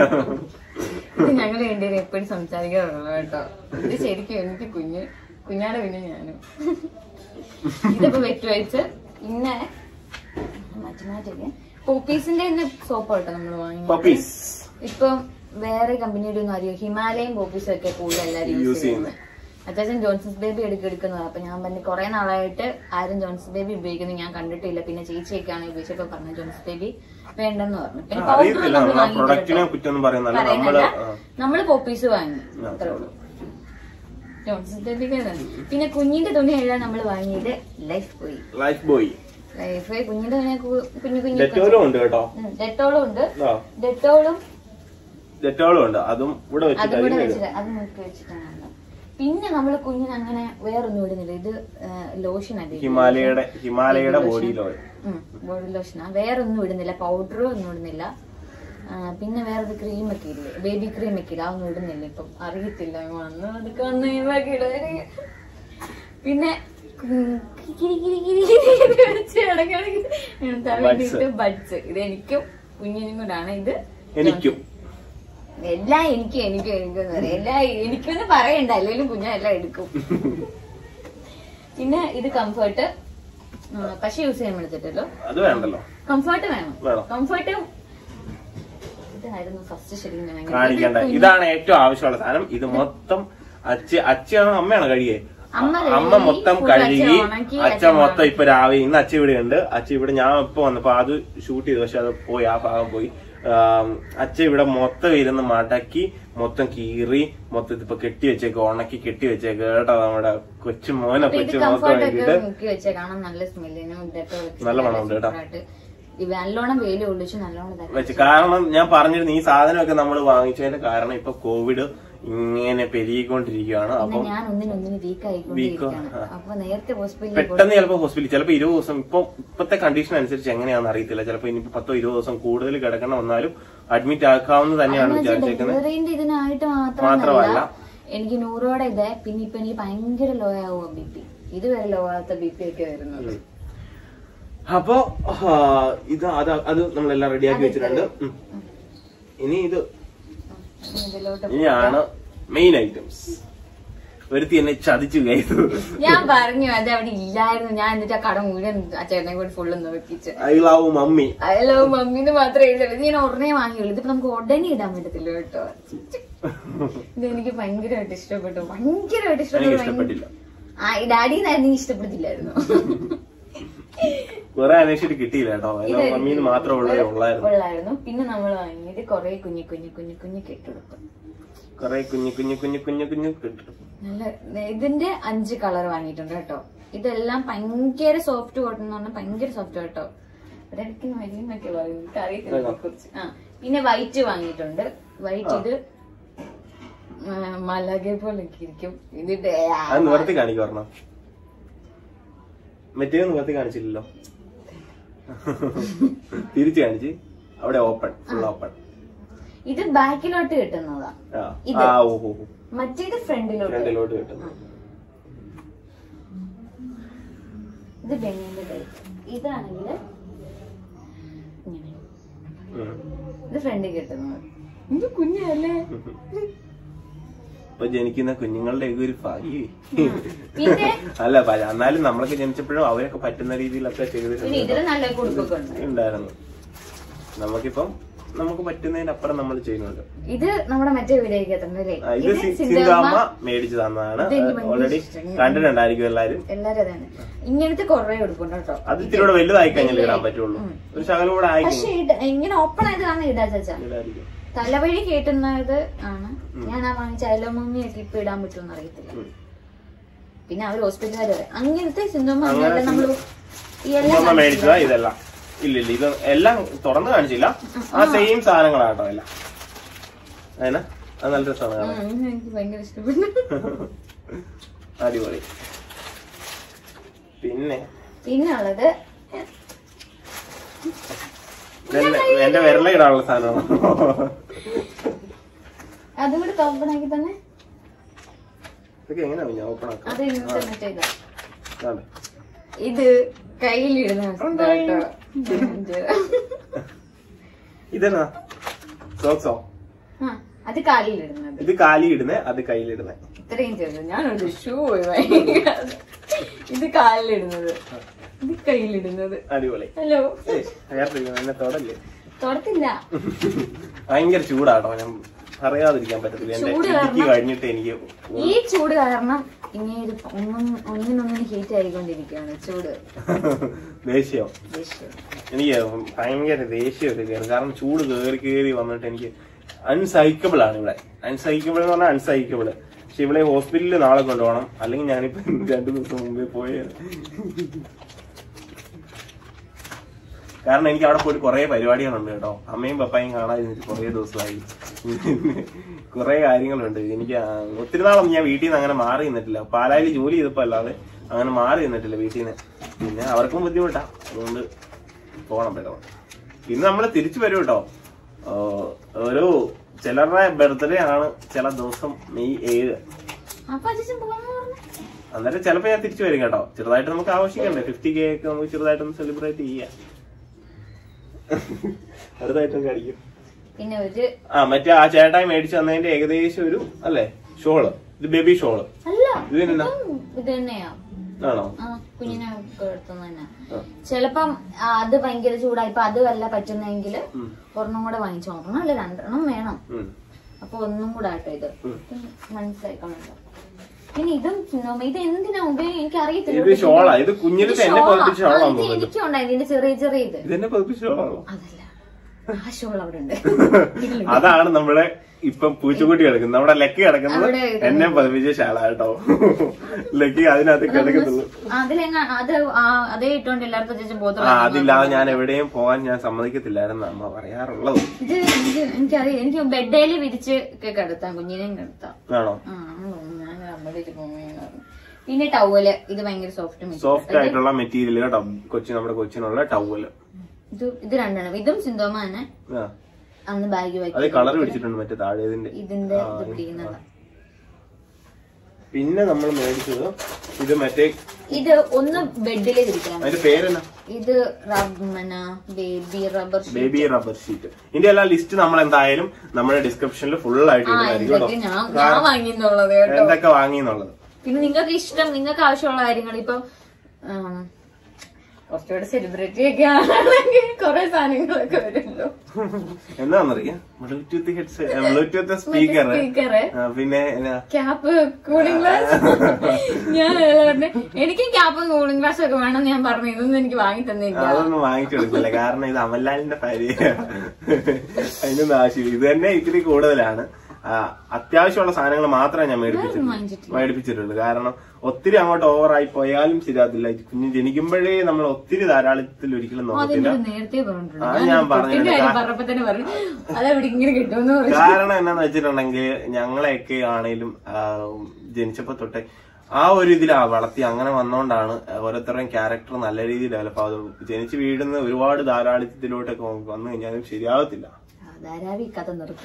ഇത് ഞങ്ങൾ രണ്ടുപേരും എപ്പോഴും സംസാരിക്കാറുള്ളൂ കേട്ടോ ഇത് ശരിക്കും എനിക്ക് കുഞ്ഞ് കുഞ്ഞാടെ പിന്നെ ഞാനും ഇതിപ്പോ വെറ്റ് വെച്ച് പിന്നെ മാറ്റി മാറ്റിയൊക്കെ പോപ്പീസിന്റെ സോപ്പ് കേട്ടോ നമ്മൾ വാങ്ങി പപ്പീസ് ഇപ്പം വേറെ കമ്പനിയുടെ ഒന്നും അറിയോ ഹിമാലയൻ പോപ്പീസ് ഒക്കെ കൂടുതൽ എല്ലാവരും Use യൂസ് ചെയ്യുന്നത് അത്യാവശ്യം ജോൺസൺസ് ബേബി എടുക്ക എടുക്കുന്നതാണ് അപ്പൊ ഞാൻ പറഞ്ഞു കുറെ നാളായിട്ട് ആരും ജോൺസൺസ് ബേബി ഉപയോഗിക്കുന്നത് ഞാൻ കണ്ടിട്ടില്ല പിന്നെ ചേച്ചിയൊക്കെയാണ് ഉപയോഗിച്ചപ്പോ പറഞ്ഞു ജോൺസൺസ് ബേബി വേണ്ടെന്ന് പറഞ്ഞു പിന്നെ powder അറിയത്തില്ല നമ്മൾ നമ്മൾ ആ വാങ്ങിയിട്ടുണ്ട് പ്രൊഡക്റ്റിനെ കേട്ടോ. കുറ്റൊന്നും പറയുന്നല്ല നമ്മള് പറയുന്നല്ല ആ, നമ്മള് പോപ്പീസ് വാങ്ങി ആ, അത്രേ ഉള്ളൂ ജോൺസൺസ് ബേബിക്ക് പിന്നെ കുഞ്ഞിന്റെ തുണി എഴുതാൻ നമ്മൾ വാങ്ങിയത് Lifebuoy Lifebuoy Lifebuoy കുഞ്ഞിന്റെ തുണി കു- കുഞ്ഞു കുഞ്ഞു ഡെറ്റോളും ഉണ്ട് കേട്ടോ ഡെറ്റോളും ഉണ്ട് ആ ഡെറ്റോളും ഡെറ്റോളും ഉണ്ട് അതും ഇവിടെ അതും കൂടെ വെച്ചിട്ട് വെച്ചിട്ട് അത് മുക്കി വെച്ചിട്ടാണ് ഉള്ളത്. പിന്നെ നമ്മൾ കുഞ്ഞിന് അങ്ങനെ വേറൊന്നും ഇടുന്നില്ല ഇത് ലോഷൻ അല്ലേ ഹിമാലയയുടെ ഹിമാലയയുടെ ബോഡി ലോയൽ ബോഡി ലോഷനാ വേറൊന്നും ഇടുന്നില്ല പൗഡറും ഒന്നും ഇടുന്നില്ല ആ, പിന്നെ വേറൊരു ക്രീം ഒക്കെ ഇല്ലേ ബേബി ക്രീം ഒക്കെ ഇല്ല അതൊന്നും ഇടുന്നില്ല ഇപ്പം അറിയത്തില്ല വന്ന് അതൊക്കെ വന്ന് കഴിയുമ്പോ ഇടുക. പിന്നെ ഉം, കിരി കിരി കിരി കിരി എന്ന് വിളിച്ച് ഇടയ്ക്കിടയ്ക്ക് നിർത്താൻ വേണ്ടിയിട്ട് ബഡ്സ് ഇത് എനിക്കും കുഞ്ഞിനും കൂടാണ് ഇത് എനിക്കും എല്ലാം എനിക്കും എനിക്കും എനിക്കും എന്ന് പറയും എല്ലാം എനിക്കൊന്നും പറയണ്ട അല്ലെങ്കിലും കുഞ്ഞ എല്ലാം എടുക്കും പിന്നെ ഇത് കംഫർട്ട് പക്ഷെ യൂസ് ചെയ്യാൻ എടുത്തിട്ടല്ലോ അത് വേണ്ടല്ലോ കംഫർട്ട് വേണം വേണം. കംഫർട്ട് ഇതായിരുന്നു ഫസ്റ്റ് ശരിക്കും ഞാൻ അങ്ങനെ- കാണിക്കണ്ട ഇത് കുഞ്ഞ്- ഇതാണ് ഏറ്റവും ആവശ്യമുള്ള സാധനം ഇത് മൊത്തം അച്ഛ അച്ഛയാണോ അമ്മയാണോ കഴിയേ അമ്മ അമ്മ കഴുകി, മൊത്തം full കഴുകി അച്ഛൻ ഉണക്കി, അച്ഛൻ അച്ഛൻ മൊത്തം ഇപ്പൊ രാവിലെ ഇന്ന് അച്ഛൻ ഇവിടെ ഉണ്ട് അച്ഛൻ ഇവിടെ ഞാൻ ഇപ്പൊ വന്നപ്പോ അത് ഷൂട്ട് ചെയ്തു പക്ഷെ അത് പോയി ആ ഭാഗം പോയി ആം, അച്ഛൻ ഇവിടെ മൊത്തം ഇരുന്ന് മടക്കി മൊത്തം കീറി മൊത്തം ഇതിപ്പോ കെട്ടി വെച്ചേക്ക് ഉണക്കി കെട്ടി വെച്ചേക്ക് കേട്ടോ നമ്മുടെ കൊച്ചു മോനെ അപ്പൊ ഇത് കൊച്ചു മൊത്തം കംഫർട്ട് ഒക്കെ വേണ്ടിട്ട് മുക്കി വെച്ചാൽ കാണാൻ നല്ല സ്മെല്ലിനും നല്ല മണമുണ്ട് കേട്ടോ. നല്ലോണം വെയിൽ ഒളിച്ച് നല്ലോണം ഇതാക്കി. വെച്ച് കാരണം ഞാൻ പറഞ്ഞിരുന്നു ഈ സാധനമൊക്കെ നമ്മൾ വാങ്ങിച്ചതിന്റെ കാരണം ഇപ്പൊ കോവിഡ് ഇങ്ങനെ പെരുകിക്കൊണ്ടിരിക്കുകയാണ് പിന്നെ അപ്പം ഞാൻ ഒന്നിനൊന്നിന് വീക്ക് ആയിക്കൊണ്ടിരിക്കുകയാണ് Weak, ആ. അപ്പൊ നേരത്തെ ഹോസ്പിറ്റലിൽ പെട്ടെന്ന് ചിലപ്പോൾ ഹോസ്പിറ്റലിൽ ചിലപ്പോൾ ഇരുപത് ദിവസം ഇപ്പൊ ഇപ്പത്തെ കണ്ടീഷൻ അനുസരിച്ച് എങ്ങനെയാണെന്ന് അറിയത്തില്ല ചിലപ്പോൾ ഇനിയിപ്പോ പത്തോ ഇരുപത് ദിവസം കൂടുതൽ കിടക്കണം വന്നാലും അഡ്മിറ്റ് ആക്കാവുന്ന തന്നെയാണ് വിചാരിച്ചേക്കുന്നത് ഡെലിവറിന്റെ ഇതിനായിട്ട് മാത്രമല്ല. മാത്രമല്ല എനിക്ക് നൂറോടെ ഇത് പിന്നെ ഇപ്പൊ എനിക്ക് ഭയങ്കര ലോ ആവുക ബി പി ഇതുവരെ ലോ ആവാത്ത ബി പി ഒക്കെ വരുന്നത് അപ്പോ ആ, ഇത് അത് അത് നമ്മളെല്ലാം റെഡിയാക്കി വെച്ചിട്ടുണ്ട് ഉം. ഇനി ഇത് ഇനി ഇതിലോട്ട് ഇനിയാണ് മെയിൻ ഐറ്റംസ് ഒരുത്തി എന്നെ ചതിച്ചു കഴിച്ചു ഞാൻ പറഞ്ഞു അത് അവിടെ ഇല്ലായിരുന്നു ഞാൻ എന്നിട്ട് ആ കട മുഴുവൻ ആ ചേട്ടനെ കൂടി ഫുള്ള് നോക്കിച്ച് ഐ ലവ് മമ്മി ഹലോ മമ്മീന്ന് മാത്രമേ എഴുതുള്ളൂ ഇത് ഞാൻ ഉടനെ വാങ്ങിയുള്ളൂ ഇതിപ്പോ നമുക്ക് ഉടനെ ഇടാൻ പറ്റത്തില്ല കേട്ടോ ഇത് എനിക്ക് ഭയങ്കരമായിട്ട് ഇഷ്ടപ്പെട്ടു ഭയങ്കരമായിട്ട് എനിക്ക് ഇഷ്ടപ്പെട്ടു ഇഷ്ടപ്പെട്ടില്ല ആ ഡാഡിന്നായിരുന്നു എനിക്ക് ഇഷ്ടപ്പെടത്തില്ലായിരുന്നു കുറെ അന്വേഷിച്ചിട്ട് കിട്ടിയില്ല കേട്ടോ ഐ ലവ് മമ്മീന്ന് മാത്രമേ ഉള്ളതേ ഉള്ളായിരുന്നു ഉള്ളായിരുന്നു പിന്നെ നമ്മൾ വാങ്ങിയത് കൊറേ കുഞ്ഞു കുഞ്ഞു കുഞ്ഞു കുഞ്ഞു കെട്ടെടുക്കും കുറെ കുഞ്ഞു കുഞ്ഞു കുഞ്ഞു കുഞ്ഞു കുഞ്ഞു കിട്ടും നല്ല ഇതിന്റെ അഞ്ച് കളർ വാങ്ങിയിട്ടുണ്ട് കേട്ടോ ഇതെല്ലാം ഭയങ്കര സോഫ്റ്റ് കോട്ടൺ എന്ന് പറഞ്ഞാൽ ഭയങ്കര സോഫ്റ്റ് കേട്ടോ ഇടയ്ക്ക് മരിയെന്നൊക്കെ പറയും എനിക്ക് അറിയത്തില്ല ആണോ? കുറിച്ച് ആ പിന്നെ വൈറ്റ് വാങ്ങിയിട്ടുണ്ട് വൈറ്റ് ഇത് ആ, മലകെ പോലെ ഇരിക്കും ഇതിന്റെ അത് നിവർത്തി കാണിക്കും പറഞ്ഞോ മറ്റേ നിവർത്തി കാണിച്ചില്ലല്ലോ തിരിച്ചു കാണിച്ച് അവിടെ ഓപ്പൺ ഫുൾ ഓപ്പൺ ഇത് ബാക്കിലോട്ട് കിട്ടുന്നതാ ആ ഇത്. ആ ഓഹോ മറ്റേത് ഫ്രണ്ടിലോട്ട് ഫ്രണ്ടിലോട്ട് കിട്ടുന്നു ഇത് ബെന്നിന്റെ ടൈപ്പ് ഇതാണെങ്കിൽ ഇങ്ങനെ ഉം. ഇത് ഫ്രണ്ടിൽ കിട്ടുന്നത് ഇത് കുഞ്ഞല്ലേ ഇപ്പൊ ജനിക്കുന്ന കുഞ്ഞുങ്ങളുടെ ഒക്കെ ഒരു ഭാഗ്യ പിന്നെ അല്ല പ- എന്നാലും നമ്മളൊക്കെ ജനിച്ചപ്പോഴും അവരൊക്കെ പറ്റുന്ന രീതിയിലൊക്കെ പിന്നെ ചെയ്തിട്ടുണ്ട് ഇതില് നല്ല കുടുക്കൊക്കെ ഉണ്ട് ഉണ്ടായിരുന്നു നമുക്കിപ്പം നമുക്ക് പറ്റുന്നതിന്റെ അപ്പുറം നമ്മൾ ചെയ്യുന്നുണ്ട് ഇത് നമ്മുടെ മറ്റേ വീഡിയോക്കത്തുണ്ടല്ലേ ആ, ഇത് സി- സിന്ധുഅമ്മ മേടിച്ചു തന്നതാണ് ഇതെനിക്ക് ഭയങ്കര ഓൾറെഡി ഇഷ്ടം. കണ്ടിട്ടുണ്ടായിരിക്കും എല്ലാരും എല്ലാരും അതാണ് ഇങ്ങനത്തെ കൊറേ എടുപ്പുണ്ട് കേട്ടോ അത് ഇത്തിരി കൂടെ വലുതായി കഴിഞ്ഞാൽ ഇടാൻ പറ്റുള്ളൂ ഒരു ശകലം കൂടെ ആയി പക്ഷെ ഇട- ഇങ്ങനെ ഓപ്പൺ ആയത് കാരണം ഇടാ ചാച്ചാ ഇടായിരിക്കും തലവഴി കേട്ടുന്നത് ആണ് ഞാൻ ആ വാങ്ങിച്ച അയലമുങ്ങിയൊക്കെ ഇപ്പൊ ഇടാൻ പറ്റുമെന്ന് അറിയത്തില്ല ഉം. പിന്നെ അവർ ഹോസ്പിറ്റലുകാർ പറയും അങ്ങനത്തെ സിന്ധുമ്മ അങ്ങനെ നമ്മള് ഈ എല്ലാം ഇതൊന്നും മേടിച്ചതാ ഇതെല്ലാം ഇല്ല ഇല്ല ഇത് എല്ലാം തുറന്നു കാണിച്ചില്ല ആ സെയിം സാധനങ്ങളാട്ടോ എല്ലാം അതിനാ അത് നല്ല രസമാണ് കാണാൻ. ഉം, എനിക്ക് ഭയങ്കര ഇഷ്ടപ്പെട്ടു അടിപൊളി പിന്നെ പിന്നെ ഉള്ളത് ഇതെന്നെ എന്റെ വിരല ഇടാനുള്ള സാധനമാണ് അതും കൂടി ഓപ്പൺ ആക്കി തന്നെ ഇതൊക്കെ എങ്ങനെയാ ഞാൻ ഓപ്പൺ ആക്കാം അത് ഇന്നത്തെ മറ്റേ ഇതാ ഇതാണ്ട്. ഇത് കയ്യിലിടുന്ന അവസ്ഥ കേട്ടോ. ഇതെന്നാ സോക്സോ ആ, അത് കാലിലിടുന്നത് ഇത് കാലി ഇടുന്നേ അത് കയ്യിലിടുന്നേ ഇത്രയും ചെറുത് ഞാനൊരു ഷൂ ഇത് കാലിലിടുന്നത് ഇത് കയ്യിലിടുന്നത് അടിപൊളി ഹലോ ഏയ്, വേറെ എന്നെ തൊടല്ലേ തൊടത്തില്ല ഭയങ്കര ചൂടാട്ടോ ഞാൻ അറിയാതിരിക്കാൻ പറ്റത്തില്ല എന്റെ ചൂട് ഇടുക്കി കഴിഞ്ഞിട്ട് എനിക്ക് ഈ ചൂട് കാരണം ഇനി ഇത് ഒന്നും ഒന്നിനൊന്നിന് ഹീറ്റ് ആയിക്കൊണ്ടിരിക്കുകയാണ് ചൂട് ദേഷ്യം ദേഷ്യം. എനിക്ക് ഭയങ്കര ദേഷ്യമൊക്കെ കയറി കാരണം ചൂട് കയറി കയറി വന്നിട്ട് എനിക്ക് അൺസഹിക്കബിൾ ആണ് ഇവിടെ അൺസഹിക്കബിൾ എന്ന് പറഞ്ഞാൽ അൺസഹിക്കബിൾ പക്ഷെ ഇവിടെ ഹോസ്പിറ്റലിൽ നാളെ കൊണ്ടുപോകണം അല്ലെങ്കിൽ ഞാനിപ്പോ രണ്ടു ദിവസം മുമ്പേ പോയത് കാരണം എനിക്ക് അവിടെ പോയിട്ട് കുറെ പരിപാടികളുണ്ട് കേട്ടോ അമ്മയും പപ്പായും കാണാതെ എനിക്ക് കുറെ ദിവസമായി കുറെ കാര്യങ്ങളുണ്ട് എനിക്ക് ആ, ഒത്തിരി നാളൊന്നും ഞാൻ വീട്ടിൽ നിന്ന് അങ്ങനെ മാറി നിന്നിട്ടില്ല പാലായിൽ ജോലി ചെയ്തപ്പോ അല്ലാതെ അങ്ങനെ മാറി നിന്നിട്ടില്ല വീട്ടിൽ നിന്ന് പിന്നെ അവർക്കും ബുദ്ധിമുട്ടാ അതുകൊണ്ട് പോകണം പെട്ടെന്ന് പിന്നെ നമ്മൾ തിരിച്ചു വരും കേട്ടോ ആ, ഒരു ചിലരുടെ ബർത്ത്ഡേ ആണ് ചില ദിവസം മെയ് ഏഴ് അപ്പൊ അച്ഛൻ പോകാന്ന് പറഞ്ഞു അന്നേരം ചിലപ്പോ ഞാൻ തിരിച്ചു വരും കേട്ടോ ചെറുതായിട്ട് നമുക്ക് ആവശ്യിക്കണ്ടേ ഫിഫ്റ്റി കെ ഒക്കെ നമുക്ക് ചെറുതായിട്ടൊന്ന് സെലിബ്രേറ്റ് ചെയ്യാം അടുത്തായിട്ടൊക്കെ അടിക്കും പിന്നെ ഒരു ആ മറ്റേ ആ ചേട്ടായി മേടിച്ചു തന്നതിന്റെ ഏകദേശം ഒരു അല്ലേ ഷോള് ഇത് ബേബി ഷോള് അല്ല ഇതിനെന്നാ ഇതും ഇത് തന്നെയാ ആണോ ആ കുഞ്ഞിനെ എടുത്തുന്ന തന്നെ ആ. ചിലപ്പം ആ, അത് ഭയങ്കര ചൂടായി ഇപ്പൊ അത് വല്ല പറ്റുന്നെങ്കിൽ ഉം. ഒരെണ്ണം കൂടെ വാങ്ങിച്ചു ഒരെണ്ണം അല്ല രണ്ടെണ്ണം വേണം ഉം. അപ്പൊ ഒന്നും കൂടെ ആട്ടോ ഇത് ഉം. മനസ്സിലാക്കണല്ലോ പിന്നെ ഇതും ചിന്നോമ ഇത് എന്തിനാ ഉപയോഗം എനിക്ക് ഇത് ഷോളാ ഇത് കുഞ്ഞിന് തന്നെ പതിപ്പിച്ച ഷോളാന്ന് ഇത് തോന്നുന്നു എനിക്കുണ്ടായി ഇതിന്റെ ചെറിയ ചെറിയ ഇത് ഇതെന്നെ പതിപ്പിച്ച ഷോളാണോ അതല്ല ആ ഷോൾ അവിടെ ഉണ്ട് അതാണ് നമ്മുടെ ഇപ്പം പൂച്ചക്കുട്ടി കിടക്കുന്നത് നമ്മുടെ ലക്കി കിടക്കുന്നത് അവിടെ ഇത് എന്നെ പതിപ്പിച്ച ശാല കേട്ടോ ലക്കി അതിനകത്ത് കിടക്കുന്നുള്ളൂ അതിലെങ്ങ അത് ആ, അതേ ഇട്ടോണ്ട് എല്ലാവർക്കും ചേച്ചി ആ ബോധം അതില്ലാതെ ഞാൻ എവിടെയും പോകാൻ ഞാൻ സമ്മതിക്കത്തില്ലായിരുന്നു അമ്മ പറയാറുള്ളത് ഇത് എനിക്ക് എനിക്കറിയാം എനിക്ക് ബെഡേല് വിരിച്ച് ഒക്കെ കിടത്താം കുഞ്ഞിനെയും കിടത്താം ആണോ ആ ഞാൻ അമ്മയിലേക്ക് പോകുമെന്ന് പറഞ്ഞു പിന്നെ ടവല് ഇത് ഭയങ്കര സോഫ്റ്റ് സോഫ്റ്റ് ആയിട്ടുള്ള മെറ്റീരിയൽ കേട്ടോ കൊച്ചി നമ്മുടെ കൊച്ചിനുള്ള ടവല് ഇത് ഇത് രണ്ടെണ്ണം ഇതും സിന്തോമ തന്നെ ആ അന്ന് ബാഗ് അത് വയ്ക്കും കളർ പിടിച്ചിട്ടുണ്ട് മറ്റേ താഴേതിന്റെ ഇതിന്റെ ഇത് പിടിക്കുന്നതാ പിന്നെ നമ്മൾ മേടിച്ചത് ഇത് മറ്റേ ഇത് ഒന്ന് ബെഡില് വിരിക്കാൻ അതിന്റെ പേരെന്നാ ഇത് റബ്ബന baby rubber baby rubber sheet ഇതിന്റെ എല്ലാ ലിസ്റ്റ് നമ്മൾ എന്തായാലും നമ്മുടെ ഡിസ്ക്രിപ്ഷനിൽ ഫുൾ ആയിട്ട് ആ ഇടുന്നതായിരിക്കും ഇതൊക്കെ കേട്ടോ ഞാൻ ഞാൻ വാങ്ങിയെന്നുള്ളത് കേട്ടോ എന്തൊക്കെ വാങ്ങിന്നുള്ളത് പിന്നെ നിങ്ങൾക്ക് ഇഷ്ടം നിങ്ങൾക്ക് ആവശ്യമുള്ള കാര്യങ്ങൾ ഇപ്പൊ ആ, കുറച്ചുകൂടെ സെലിബ്രിറ്റി ഒക്കെ ആണെങ്കിൽ കുറെ സാധനങ്ങളൊക്കെ വരുമല്ലോ എന്താണെന്നറിയാം Bluetooth heads Bluetooth speaker speaker പിന്നെ എന്നാ ക്യാപ്പ് കൂളിംഗ് ഗ്ലാസ് ഞാൻ പറഞ്ഞു എനിക്കും ക്യാപ്പും കൂളിംഗ് ഗ്ലാസും ഒക്കെ വേണം ഞാൻ പറഞ്ഞു ഇതൊന്നും എനിക്ക് വാങ്ങി തന്നില്ല അതൊന്നും വാങ്ങിച്ചെടുക്കില്ല കാരണം ഇത് അമൽലാലിന്റെ ഭാര്യ അതിനൊന്നും ആവശ്യമില്ല ഇത് തന്നെ ഇത്തിരി കൂടുതലാണ് ആ, അത്യാവശ്യമുള്ള സാധനങ്ങൾ മാത്രമേ ഞാൻ മേടിപ്പിച്ചിട്ടുള്ളൂ വാങ്ങിച്ചിട്ടില്ല. മേടിപ്പിച്ചിട്ടുള്ളൂ കാരണം ഒത്തിരി അങ്ങോട്ട് ഓവറായി പോയാലും ശരിയാത്തില്ല കുഞ്ഞ് ജനിക്കുമ്പോഴേ നമ്മൾ ഒത്തിരി ധാരാളത്തിൽ ഒരിക്കലും നോക്കത്തില്ല അതെന്നോട് നേരത്തെ പറഞ്ഞിട്ടുണ്ട് ആ, ഞാൻ ഞാൻ പറഞ്ഞു. കുട്ടീന്റെ കാര്യം പറഞ്ഞപ്പോ തന്നെ പറഞ്ഞു അതെവിടെ ഇങ്ങനെ കിട്ടുമെന്ന് പറഞ്ഞു കാരണം എന്നാന്ന് വെച്ചിട്ടുണ്ടെങ്കിൽ ഞങ്ങളെയൊക്കെ ആണേലും ആ, ജനിച്ചപ്പോ തൊട്ടേ ആ ഒരു ഇതിലാ വളർത്തി അങ്ങനെ വന്നോണ്ടാണ് ഓരോരുത്തരുടെയും ക്യാരക്ടർ നല്ല രീതിയിൽ ഡെവലപ്പ് ആകുന്നത് ജനിച്ച് വീഴുന്ന ഒരുപാട് ധാരാളിത്തത്തിലോട്ടൊക്കെ വന്നു കഴിഞ്ഞാലും ശരിയാവത്തില്ല ധാരാവി കഥ നിർത്തും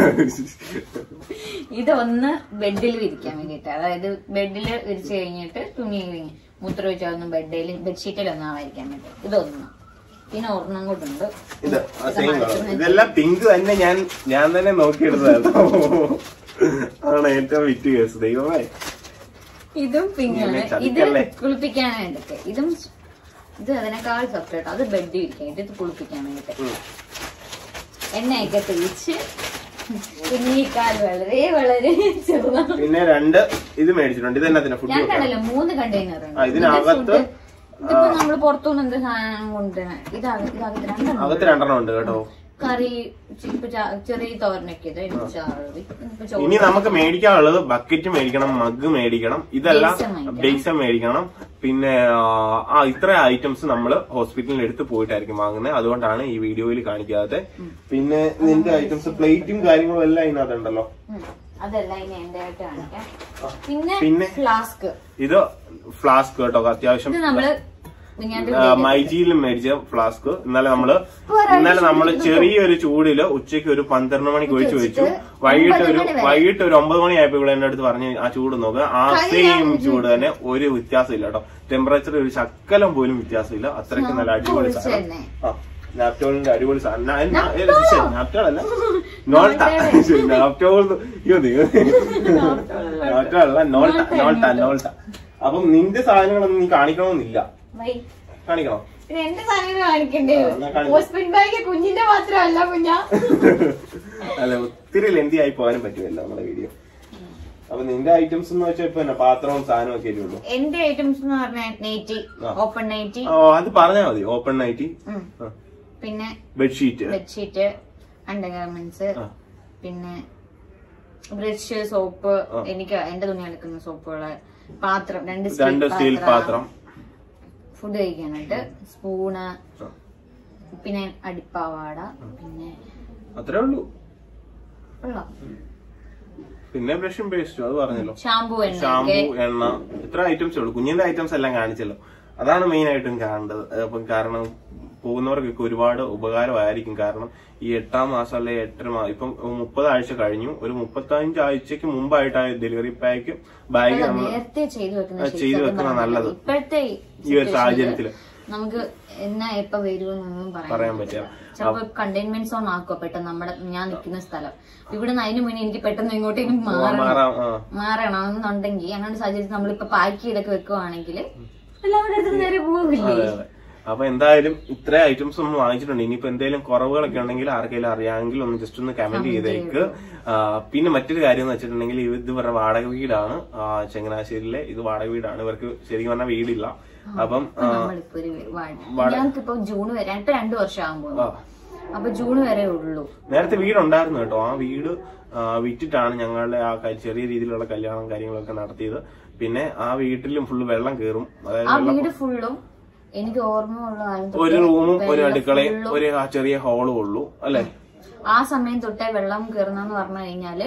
ഇതൊന്ന് ബെഡിൽ വിരിക്കാൻ വേണ്ടിട്ട് അതായത് ബെഡിൽ വിരിച്ചു കഴിഞ്ഞിട്ട് തുണി കഴിഞ്ഞ് മൂത്ര വെച്ചൊന്നും ബെഡിൽ ബെഡ്ഷീറ്റിലൊന്നും ആവാതിരിക്കാൻ വേണ്ടി ഇതൊന്ന് പിന്നെ ഒരെണ്ണം കൊണ്ടുണ്ട് ഇത് സെയിം കളർ ഇതെല്ലാം പിങ്ക് തന്നെ ഞാൻ ഞാൻ തന്നെ നോക്കിയെടുത്തതായിരുന്നു അതാണ് ഏറ്റവും വിറ്റ് കേസ് ദൈവമേ ഇതും പിങ്ങാണ് ഇങ്ങനെ ഇത് ചതിക്കല്ലേ? കുളിപ്പിക്കാൻ വേണ്ടിട്ട് ഇതും ഇത് അതിനേക്കാൾ സെപ്പറേറ്റ് അത് ബെഡ് ഇരിക്കാൻ ഇത് കുളിപ്പിക്കാൻ വേണ്ടിട്ട് ഉം. എണ്ണയൊക്കെ തേച്ച് കുഞ്ഞിക്കാൽ വളരെ വളരെ ചെറുതാണ് പിന്നെ രണ്ട് ഇത് മേടിച്ചിട്ടുണ്ട് ഇത് എന്നാ ഫുഡ് ഞാൻ കണ്ടല്ലോ മൂന്ന് കണ്ടെയ്നർ ഉണ്ട് ആ, ഇതിനകത്ത് ഇതിപ്പോ നമ്മള് പുറത്തുനിന്ന് എന്ത് സാധനം കൊണ്ട് ഇതാകത്ത് ഇതാകത്ത് രണ്ടെണ്ണം അകത്ത് രണ്ടെണ്ണം ഉണ്ട് കേട്ടോ കറി ഇപ്പൊ ചാ- ചെറിയ തോരനൊക്കെ ഇത് എനിക്ക് ചാറ് ഇപ്പൊ ചോറ് ഇനി നമുക്ക് മേടിക്കാനുള്ളത് ബക്കറ്റ് മേടിക്കണം മഗ് മേടിക്കണം ഇതെല്ലാം ബേസൻ മേടിക്കണം. ബേസം മേടിക്കണം പിന്നെ ആ, ആ ഇത്ര ഐറ്റംസ് നമ്മൾ ഹോസ്പിറ്റലിൽ എടുത്ത് പോയിട്ടായിരിക്കും വാങ്ങുന്നത് അതുകൊണ്ടാണ് ഈ വീഡിയോയിൽ കാണിക്കാതെ പിന്നെ നിന്റെ ഐറ്റംസ് പ്ലേറ്റും കാര്യങ്ങളും എല്ലാം ഇതിനകത്തുണ്ടല്ലോ ഉം. അതല്ല ഇനി എന്റെ ആയിട്ട് കാണിക്കാം പിന്നെ പിന്നെ? ഫ്ലാസ്ക് ഇത് ഫ്ലാസ്ക് കേട്ടോ അത്യാവശ്യം ഇത് നമ്മള് ഞാൻ ആ, മൈജിയിലും മേടിച്ച ഫ്ലാസ്ക് ഇന്നലെ നമ്മള് ഇന്നലെ നമ്മള് ചെറിയൊരു ചൂടില് ഉച്ചയ്ക്ക് ഒരു പന്ത്രണ്ട് മണിക്ക് ഒഴിച്ചു വെച്ചു വൈകിട്ട് ഒരു വൈകിട്ട് ഒരു ഒമ്പത് മണിയായപ്പോ ഇവിടെ എന്റെ അടുത്ത് പറഞ്ഞ് ആ ചൂട് നോക്കുക ആ സെയിം ചൂട് തന്നെ ഒരു വ്യത്യാസം ഇല്ല കേട്ടോ ടെമ്പറേച്ചർ ഒരു ശക്കലം പോലും വ്യത്യാസമില്ല അത്രയ്ക്ക് നല്ല അടിപൊളി സാധനം തന്നെ ആ നാപ്റ്റോളിന്റെ അടിപൊളി സാധനം നാപ്റ്റോൾ അല്ല നോൾട്ട നാപ്റ്റോൾ അയ്യോ നാപ്റ്റോൾ അല്ല നോൾട്ട നോൾട്ട നോൾട്ട അപ്പം നിന്റെ സാധനങ്ങളൊന്നും നീ കാണിക്കണമെന്നില്ല വൈ കാണിക്കണോ പിന്നെ എന്റെ സാധനങ്ങൾ കാണിക്കണ്ടേ ആ, എന്നാ കാണിക്ക്. ഹോസ്പിറ്റൽ ബാഗ് കുഞ്ഞിന്റെ മാത്രമല്ല കുഞ്ഞാ അല്ല ഒത്തിരി ലെന്തി ആയി പോകാനും പറ്റുമല്ലോ നമ്മുടെ വീഡിയോ അപ്പൊ നിന്റെ ഐറ്റംസ് എന്ന് വെച്ചാൽ ഇപ്പൊ എന്നാ പാത്രവും സാധനവും ഒക്കെ ഉള്ളൂ എന്റെ ഐറ്റംസ് എന്ന് പറഞ്ഞാൽ നെയ്റ്റി ആ. ഓപ്പൺ നെയ്റ്റി ഓ അത് പറഞ്ഞാൽ മതി ഓപ്പൺ നൈറ്റി ഉം. പിന്നെ ബെഡ്ഷീറ്റ് ബെഡ്ഷീറ്റ് അണ്ടർ ഗാർമെന്റ്സ് ആ. പിന്നെ ബ്രഷ് സോപ്പ് ആ. എനിക്ക് എന്റെ തുണി എടുക്കുന്ന സോപ്പുകള് പാത്രം രണ്ട് രണ്ട് സ്റ്റീൽ പാത്രം ഫുഡ് കഴിക്കാനായിട്ട് സ്പൂണ് ആ. പിന്നെ അടിപ്പാവാട പിന്നെ അത്രേ ഉള്ളൂ വെള്ളം പിന്നെ ബ്രഷും പേസ്റ്റും അത് പറഞ്ഞല്ലോ ഷാമ്പു എണ്ണ ഷാമ്പു എണ്ണ ഇത്ര ഐറ്റംസ് ഉള്ളൂ കുഞ്ഞിന്റെ ഐറ്റംസ് എല്ലാം കാണിച്ചല്ലോ അതാണ് മെയിൻ ആയിട്ടും കാണേണ്ടത് അപ്പം കാരണം പോകുന്നവർക്കൊക്കെ ഒരുപാട് ഉപകാരമായിരിക്കും കാരണം ഈ എട്ടാം മാസം അല്ലെ എട്ടര മാസം ഇപ്പം മുപ്പത് ആഴ്ച കഴിഞ്ഞു ഒരു മുപ്പത്തഞ്ച് ആഴ്ചക്ക് മുമ്പായിട്ടാണ് ഡെലിവറി പാക്ക് ബാഗ് നമ്മൾ നേരത്തെ ചെയ്തു വെക്കുന്ന ആ, ശരി ചെയ്തു സത്യം വെക്കുന്ന പറഞ്ഞാൽ. നല്ലത്. ഇപ്പോഴത്തെ ഈ ഒരു സാഹചര്യത്തില് നമുക്ക് എന്നാ എപ്പ വരുമെന്നൊന്നും പറയാൻ പറയാൻ പറ്റില്ല ചിലപ്പോ കണ്ടെയ്ൻമെന്റ് സോൺ ആക്കുക പെട്ടെന്ന് നമ്മുടെ ഞാൻ നിൽക്കുന്ന സ്ഥലം ഇവിടുന്ന് അതിന് മുന്നേ എനിക്ക് പെട്ടെന്ന് ഇങ്ങോട്ടേക്ക് മാറണം മാറാം ആ മാറണം എന്നുണ്ടെങ്കിൽ അങ്ങനെ സാഹചര്യത്തിൽ നമ്മളിപ്പോ പാക്ക് ചെയ്തൊക്കെ വെക്കുവാണെങ്കിൽ എല്ലാവരുടെ അടുത്ത് നേരെ പോകില്ലേ അതെ അതെ അപ്പൊ എന്തായാലും ഇത്ര ഐറ്റംസ് നമ്മൾ വാങ്ങിച്ചിട്ടുണ്ട് ഇനിയിപ്പോ എന്തെങ്കിലും കുറവുകളൊക്കെ ഉണ്ടെങ്കിൽ ആർക്കെങ്കിലും അറിയാമെങ്കിൽ ഒന്ന് ജസ്റ്റ് ഒന്ന് കമന്റ് ചെയ്തേക്ക് ആ, പിന്നെ മറ്റൊരു കാര്യം എന്ന് വെച്ചിട്ടുണ്ടെങ്കിൽ ഇത് ഇവരുടെ വാടക വീടാണ് ആ, ചങ്ങനാശ്ശേരിയിലെ ഇത് വാടക വീടാണ് ഇവർക്ക് ശരിക്കും പറഞ്ഞാൽ വീടില്ല അപ്പം ആ, നമ്മളിപ്പോ ഒരു വാ- ഞങ്ങൾക്കിപ്പോ ജൂൺ വരെ ഇപ്പൊ രണ്ടു വർഷം ആകുമ്പോൾ ആ, അപ്പൊ ജൂൺ വരെ ഉള്ളൂ നേരത്തെ വീടുണ്ടായിരുന്നു കേട്ടോ ആ വീട് ആ, വിറ്റിട്ടാണ് ഞങ്ങളുടെ ആ ക- ചെറിയ രീതിയിലുള്ള കല്യാണം കാര്യങ്ങളൊക്കെ നടത്തിയത് പിന്നെ ആ വീട്ടിലും ഫുള്ള് വെള്ളം കയറും അതായത് ആ വെള്ളം വീട് ഫുള്ളും എനിക്ക് ഓർമ്മയുള്ള കാലം തൊട്ടേ ഒരു റൂമും ഒരു വെള്ളം അടുക്കളയും full ഉം ഒരു ആ ചെറിയ ഹോളും ഉള്ളൂ അല്ലെ ആ സമയം തൊട്ടേ വെള്ളം കയറുന്നെന്ന് പറഞ്ഞു കഴിഞ്ഞാല്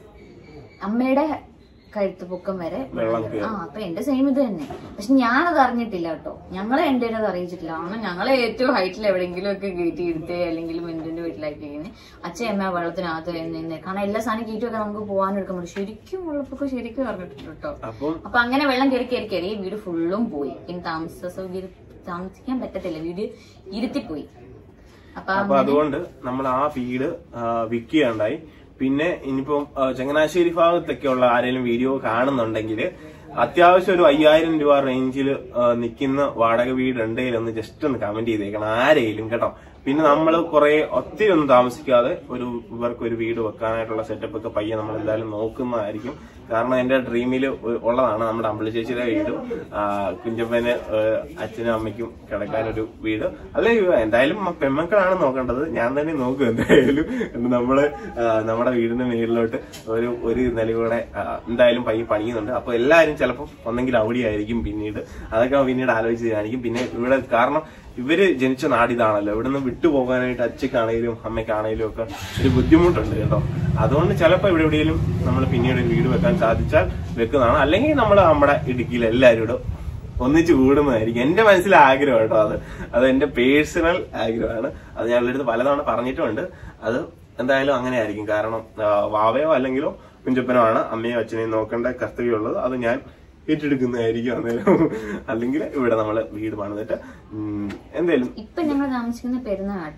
അമ്മയുടെ കഴുത്ത് പൊക്കം വരെ വെള്ളം ആ അപ്പൊ എന്റെ സെയിം ഇത് തന്നെ പക്ഷെ ഞാനത് അറിഞ്ഞിട്ടില്ല കേട്ടോ ഞങ്ങളെ എന്റെ അത് അറിയിച്ചിട്ടില്ല കാരണം ഞങ്ങളെ ഏറ്റവും ഹൈറ്റിൽ എവിടെയെങ്കിലും ഒക്കെ കയറ്റി ഇരുത്തേ അല്ലെങ്കിൽ മെന്റിന്റെ വീട്ടിലാക്കി ഇങ്ങനെ അച്ഛൻ അമ്മ വെള്ളത്തിനകത്ത് നിന്ന് കാരണം എല്ലാ സാധനം കയറ്റിയൊക്കെ നമുക്ക് പോകാനും എടുക്കാൻ പറ്റും ശരിക്കും വെള്ളപ്പൊക്കം ശരിക്കും അറിഞ്ഞിട്ടുണ്ട് കേട്ടോ അപ്പം അപ്പൊ അങ്ങനെ വെള്ളം കയറി കയറി കയറി ഈ വീട് ഫുള്ളും പോയി പിന്നെ താമസ സൗകര്യം താമസിക്കാൻ പറ്റത്തില്ല വീട് ഇരുത്തിപ്പോയി അപ്പൊ അപ്പൊ അതുകൊണ്ട് നമ്മൾ ആ വീട് ആ, വിൽക്കുകയുണ്ടായി പിന്നെ ഇനിയിപ്പം ആ, ചങ്ങനാശ്ശേരി ഭാഗത്തൊക്കെയുള്ള ആരെങ്കിലും വീഡിയോ കാണുന്നുണ്ടെങ്കിൽ അത്യാവശ്യം ഒരു അയ്യായിരം രൂപ റേഞ്ചിൽ നിൽക്കുന്ന വാടക വീട് ഉണ്ടെങ്കിൽ ഒന്ന് ജസ്റ്റ് ഒന്ന് കമന്റ് ചെയ്തേക്കണം ആരെങ്കിലും കേട്ടോ പിന്നെ നമ്മൾ കുറെ ഒത്തിരി ഒന്നും താമസിക്കാതെ ഒരു ഇവർക്ക് ഒരു വീട് വെക്കാനായിട്ടുള്ള സെറ്റപ്പ് ഒക്കെ പയ്യെ നമ്മൾ എന്തായാലും നോക്കുന്നതായിരിക്കും കാരണം എന്റെ ഡ്രീമിൽ ഉള്ളതാണ് നമ്മുടെ അമ്പളി ചേച്ചിയുടെ വീടും ആ, കുഞ്ചപ്പന് ഏഹ്, അച്ഛനും അമ്മയ്ക്കും കിടക്കാനൊരു വീട് അല്ലെ എന്തായാലും മ- പെൺമക്കളാണ് നോക്കേണ്ടത് ഞാൻ തന്നെ നോക്കും എന്തായാലും നമ്മള് ആ, നമ്മുടെ വീടിന്റെ മേളിലോട്ട് ഒരു ഒരു നിലയൂടെ ആ, എന്തായാലും പയ്യെ പണിയുന്നുണ്ട് അപ്പൊ എല്ലാവരും ചിലപ്പോൾ ഒന്നെങ്കിൽ അവിടെയായിരിക്കും പിന്നീട് അതൊക്കെ പിന്നീട് ആലോചിച്ച് കാണിക്കും പിന്നെ ഇവിടെ കാരണം ഇവര് ജനിച്ച നാടിതാണല്ലോ ഇവിടെ നിന്ന് വിട്ടുപോകാനായിട്ട് അച്ഛക്കാണേലും അമ്മയ്ക്കാണേലും ഒക്കെ ഒരു ബുദ്ധിമുട്ടുണ്ട് കേട്ടോ അതുകൊണ്ട് ചിലപ്പോൾ ഇവിടെ എവിടെയെങ്കിലും നമ്മൾ പിന്നീട് ഒരു വീട് വെക്കാൻ സാധിച്ചാൽ വെക്കുന്നതാണ് അല്ലെങ്കിൽ നമ്മൾ നമ്മുടെ ഇടുക്കിയിൽ എല്ലാവരും കൂടെ ഒന്നിച്ച് കൂടുന്നതായിരിക്കും എന്റെ മനസ്സിലെ ആഗ്രഹം കേട്ടോ അത് അത് എന്റെ പേഴ്സണൽ ആഗ്രഹമാണ് അത് ഞങ്ങളുടെ അടുത്ത് പലതവണ പറഞ്ഞിട്ടുമുണ്ട് അത് എന്തായാലും അങ്ങനെ ആയിരിക്കും കാരണം ആ, വാവയോ അല്ലെങ്കിലോ കുഞ്ചപ്പനോ ആണ് അമ്മയും അച്ഛനെയും നോക്കേണ്ട കർത്തവ്യമുള്ളത് അത് ഞാൻ ഏറ്റെടുക്കുന്നതായിരിക്കും അന്നേരം അല്ലെങ്കിൽ ഇവിടെ നമ്മൾ വീട് പണിതിട്ട് ഉം, എന്തേലും ഇപ്പൊ ഞങ്ങൾ താമസിക്കുന്ന പെരുന്നാൾ കേട്ടോ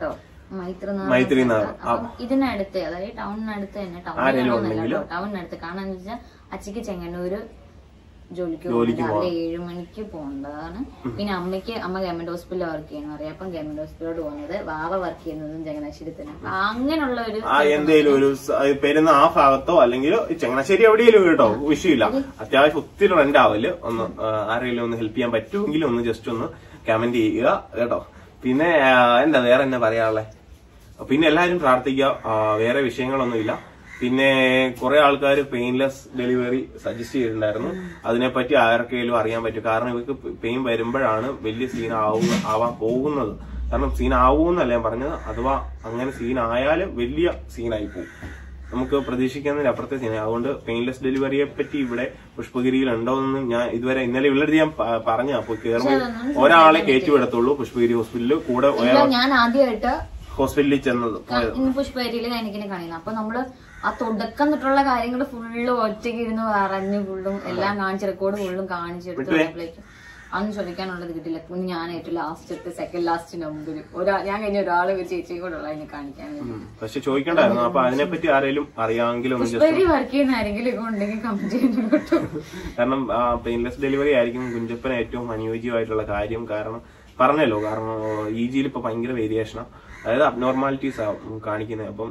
മൈത്രി മൈത്രി നഗർ. അപ്പം ഇതിനടുത്ത് അതായത് ടൗണിനടുത്ത് തന്നെ ആരേലും ടൗണിനല്ല ഉണ്ടെങ്കില്? ടൗണിനടുത്ത് കാരണം വെച്ചാൽ അച്ഛക്ക് ചെങ്ങന്നൂര് ജോലിക്ക് ജോലിക്ക് പോകുന്നത് രാവിലെ ഏഴു മണിക്ക് പോകേണ്ടതാണ് പിന്നെ അമ്മയ്ക്ക് അമ്മ ഗവൺമെന്റ് ഹോസ്പിറ്റലിൽ വർക്ക് ചെയ്യുന്നു അറിയാം അപ്പം ഗവൺമെന്റ് ഹോസ്പിറ്റലോട് പോകുന്നത് വാവ വർക്ക് ചെയ്യുന്നതും ചങ്ങനാശ്ശേരി തന്നെ അപ്പൊ അങ്ങനെയുള്ള ഒരു ആ എന്തേലും ഒരു സ- പെരുന്ന ആ ഭാഗത്തോ അല്ലെങ്കിൽ ചങ്ങനാശ്ശേരി എവിടെയെങ്കിലും കേട്ടോ വിഷയമില്ല അത്യാവശ്യം ഒത്തിരി റെന്റ് ആവല് ഒന്ന് ആ, ആരെങ്കിലും ഒന്ന് ഹെൽപ്പ് ചെയ്യാൻ പറ്റുമെങ്കിൽ ഒന്ന് ജസ്റ്റ് ഒന്ന് കമന്റ് ചെയ്യുക കേട്ടോ പിന്നെ ആ, എന്താ വേറെ എന്നാ പറയാനുള്ളത് പിന്നെ എല്ലാരും പ്രാർത്ഥിക്കുക ആ, വേറെ വിഷയങ്ങളൊന്നുമില്ല പിന്നെ കുറെ ആൾക്കാർ പെയിൻലെസ് ഡെലിവറി സജസ്റ്റ് ചെയ്തിട്ടുണ്ടായിരുന്നു അതിനെപ്പറ്റി ആർക്കെങ്കിലും അറിയാൻ പറ്റും കാരണം ഇവർക്ക് പെയിൻ വരുമ്പോഴാണ് വലിയ സീൻ ആവുക ആവാൻ പോകുന്നത് കാരണം സീൻ ആവൂന്നല്ല ഞാൻ പറഞ്ഞത് അഥവാ അങ്ങനെ സീൻ ആയാലും വലിയ സീനായി പോകും നമുക്ക് പ്രതീക്ഷിക്കുന്നതിന് അപ്പുറത്തെ സീൻ അതുകൊണ്ട് പെയിൻലെസ് ഡെലിവറിയെ പറ്റി ഇവിടെ പുഷ്പഗിരിയിൽ ഉണ്ടോയെന്ന് ഞാൻ ഇതുവരെ ഇന്നലെ ഇവരുടെ ഞാൻ പ- പറഞ്ഞ അപ്പൊ കയറുമ്പോൾ ഒരാളെ കയറ്റി വിടത്തുള്ളൂ പുഷ്പഗിരി ഹോസ്പിറ്റലിൽ കൂടെ ഇല്ല, ഞാൻ ആദ്യമായിട്ട് ഹോസ്പിറ്റലിൽ ചെന്നത് ഇന്ന് പുഷ്പേരിയില് എനിക്കിനെ കാണിക്കുന്നു അപ്പൊ നമ്മള് ആ തുടക്കം തൊട്ടുള്ള കാര്യങ്ങൾ ഫുള്ള് ഒറ്റയ്ക്ക് ഇരുന്ന് പറഞ്ഞു ഫുള്ളും എല്ലാം കാണിച്ച് റെക്കോർഡ് ഫുള്ളും കാണിച്ചെടുത്ത് വന്നപ്പോഴേക്കും അതൊന്നും ചോദിക്കാനുള്ളത് കിട്ടില്ല പിന്നെ ഞാൻ ഏറ്റവും ലാസ്റ്റ് സെക്കൻഡ് ലാസ്റ്റ് നമ്പർ ഒരാ ഞാൻ കഴിഞ്ഞ ഒരാള് ഒരു ചേച്ചിയും കൂടെ ഉള്ള അതിനെ കാണിക്കാൻ വേണ്ടി പക്ഷെ ചോദിക്കണ്ടായിരുന്നു അപ്പൊ അതിനെപ്പറ്റി ആരെങ്കിലും അറിയാമെങ്കിൽ ഒന്ന് ജസ്റ്റ് പുഷ്പേരി വർക്ക് ചെയ്യുന്ന ആരെങ്കിലും ഒക്കെ ഉണ്ടെങ്കിൽ കമന്റ് ചെയ്യാൻ കേട്ടോ കാരണം പെയിൻലെസ് ഡെലിവറി ആയിരിക്കും കുഞ്ചപ്പന് ഏറ്റവും അനുയോജ്യമായിട്ടുള്ള കാര്യം കാരണം പറഞ്ഞല്ലോ കാരണം ഇ ജിയിൽ ഇപ്പൊ ഭയങ്കര വേരിയേഷനാണ് അതായത് അബ്നോർമാലിറ്റീസ് ആ കാണിക്കുന്നത് അപ്പം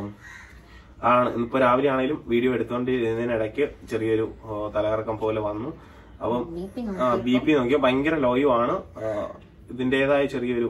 ആ, ആണ് ഇപ്പൊ രാവിലെ ആണെങ്കിലും വീഡിയോ എടുത്തുകൊണ്ട് ഇതിനിടയ്ക്ക് ചെറിയൊരു ആ, തലകറക്കം പോലെ വന്നു അപ്പം ബി പി ബി പി നോക്കിയാൽ ഭയങ്കര ലോയും ആണ് ആ, ഇതിന്റേതായ ചെറിയൊരു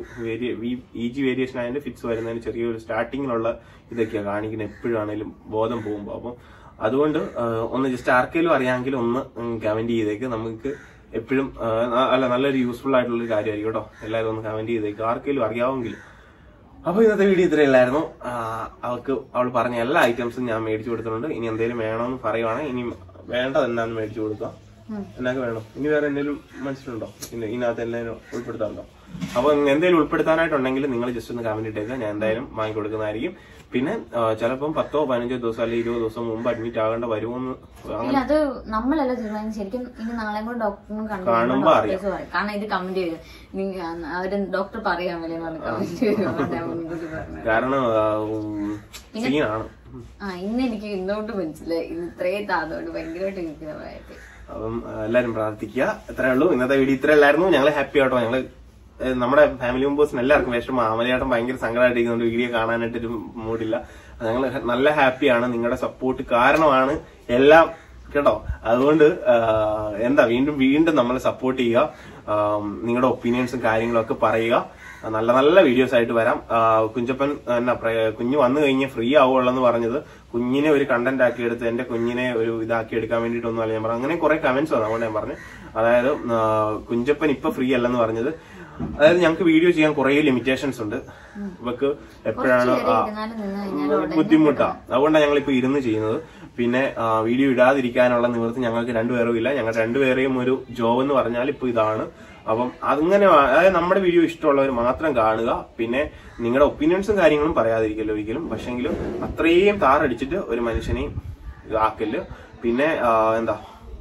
ഇ ജി വേരിയേഷൻ ആയതിന്റെ ഫിറ്റ്സ് വരുന്നതിന് ചെറിയൊരു സ്റ്റാർട്ടിങ്ങിലുള്ള ഇതൊക്കെയാണ് കാണിക്കുന്നത് എപ്പോഴാണേലും ബോധം പോകുമ്പോൾ അപ്പം അതുകൊണ്ട് ആ, ഒന്ന് ജസ്റ്റ് ആർക്കെങ്കിലും അറിയാമെങ്കിൽ ഒന്ന് കമന്റ് ചെയ്തേക്ക് നമുക്ക് എപ്പോഴും അല്ല നല്ലൊരു യൂസ്ഫുൾ ആയിട്ടുള്ള ഒരു കാര്യമായിരിക്കും കേട്ടോ എല്ലാവരും ഒന്ന് കമന്റ് ചെയ്തേക്ക് ആർക്കെങ്കിലും അറിയാമെങ്കിൽ അപ്പൊ ഇന്നത്തെ വീഡിയോ ഇത്രയല്ലായിരുന്നു ആ, അവൾക്ക് അവൾ പറഞ്ഞ എല്ലാ ഐറ്റംസും ഞാൻ മേടിച്ചു കൊടുത്തിട്ടുണ്ട് ഇനി എന്തെങ്കിലും വേണമെന്ന് പറയുവാണെങ്കിൽ ഇനി വേണ്ടത് എന്താണെന്ന് മേടിച്ചു കൊടുക്കാം എന്നൊക്കെ വേണം ഇനി വേറെ എന്തെങ്കിലും മനസ്സിലുണ്ടോ ഇല്ല ഇതിനകത്ത് എന്തെങ്കിലും ഉൾപ്പെടുത്താനുണ്ടോ അപ്പൊ എന്തെങ്കിലും ഉൾപ്പെടുത്താനായിട്ടുണ്ടെങ്കിൽ നിങ്ങൾ ജസ്റ്റ് ഒന്ന് കമന്റ് ഇട്ടേക്കുക ഞാൻ എന്തായാലും വാങ്ങിക്കൊടുക്കുന്നതായിരിക്കും പിന്നെ ആ, ചിലപ്പം പത്തോ പതിനഞ്ചോ ദിവസം അല്ലെങ്കിൽ ഇരുപത് ദിവസം മുമ്പ് അഡ്മിറ്റ് ആകേണ്ട വരുമോന്ന് ഇല്ല അത് നമ്മളല്ല തീരുമാനിച്ചു ശരിക്കും ഇനി നാളെ കൂടെ ഡോക്ടറിനും കാണുമ്പോ ഡോക്ടേഴ്സ് പറയും കാരണം ഇത് കമന്റ് ചെയ്ത് നിങ്ങ- അവര് ഡോക്ടർ പറയാൻ വലിയ കമന്റ് ചെയ്തു അതാ മുൻകൂട്ടി പറഞ്ഞത്. കാരണം ആ, ഉം, സീനാണ് ആ ഇന്ന് എനിക്ക് ഇന്നോട്ട് മനസ്സിലായി ഇത് ഇത്രയും താന്നോട്ട് ഭയങ്കരമായിട്ട് എനിക്ക് പറയാത്തെ അപ്പം ആ, എല്ലാരും പ്രാർത്ഥിക്കുക ഇത്രേ ഉള്ളൂ ഇന്നത്തെ വീഡിയോ ഇത്ര അല്ലായിരുന്നു ഞങ്ങൾ ഹാപ്പി ആട്ടോ ഞങ്ങള് ഏ, നമ്മുടെ ഫാമിലി മെമ്പേഴ്സിന് എല്ലാവർക്കും വിഷമം അമലയാട്ടം ഭയങ്കര സങ്കടമായിട്ടിരിക്കുന്നുണ്ട് വീഡിയോ കാണാനായിട്ടൊരു മൂഡില്ല ഞങ്ങൾ നല്ല ഹാപ്പിയാണ് നിങ്ങളുടെ സപ്പോർട്ട് കാരണമാണ് എല്ലാം കേട്ടോ അതുകൊണ്ട് ആ, എന്താ വീണ്ടും വീണ്ടും നമ്മളെ സപ്പോർട്ട് ചെയ്യുക ആ, നിങ്ങളുടെ ഒപ്പീനിയൻസും കാര്യങ്ങളും ഒക്കെ പറയുക ആ, നല്ല നല്ല വീഡിയോസ് ആയിട്ട് വരാം ആ, കുഞ്ചപ്പൻ എന്നാ പ്ര- കുഞ്ഞ് വന്നു കഴിഞ്ഞ് ഫ്രീ ആവുള്ളൂ പറഞ്ഞത് കുഞ്ഞിനെ ഒരു കണ്ടന്റ് ആക്കി എടുത്ത് എന്റെ കുഞ്ഞിനെ ഒരു ഇതാക്കി എടുക്കാൻ വേണ്ടിയിട്ടൊന്നും അല്ല ഞാൻ പറഞ്ഞു അങ്ങനെ കുറെ കമന്റ്സ് വന്നു അതുകൊണ്ട് ഞാൻ പറഞ്ഞു അതായത് ആ, കുഞ്ചപ്പൻ ഇപ്പൊ ഫ്രീ അല്ലെന്ന് പറഞ്ഞത് അതായത് ഞങ്ങൾക്ക് വീഡിയോ ചെയ്യാൻ കുറെ ലിമിറ്റേഷൻസ് ഉണ്ട് ഇവക്ക് എപ്പോഴാണ് ആ, ഇരുന്നാലും നിന്ന് കഴിഞ്ഞാൽ ബുദ്ധിമുട്ടാ അതുകൊണ്ടാണ് ഞങ്ങൾ ഇപ്പൊ ഇരുന്ന് ചെയ്യുന്നത് പിന്നെ ആ, വീഡിയോ ഇടാതിരിക്കാനുള്ള നിവൃത്തി ഞങ്ങൾക്ക് രണ്ടുപേരും ഇല്ല ഞങ്ങൾ രണ്ടുപേരെയും ഒരു ജോബ് എന്ന് പറഞ്ഞാൽ ഇപ്പൊ ഇതാണ് അപ്പം അങ്ങനെ ആ- അതായത് നമ്മുടെ വീഡിയോ ഇഷ്ടമുള്ളവർ മാത്രം കാണുക പിന്നെ നിങ്ങളുടെ ഒപ്പീനിയൻസും കാര്യങ്ങളും പറയാതിരിക്കല്ലോ ഒരിക്കലും പക്ഷെങ്കിലും അത്രയും താറടിച്ചിട്ട് ഒരു മനുഷ്യനെയും ഇതാക്കല് പിന്നെ ആ, എന്താ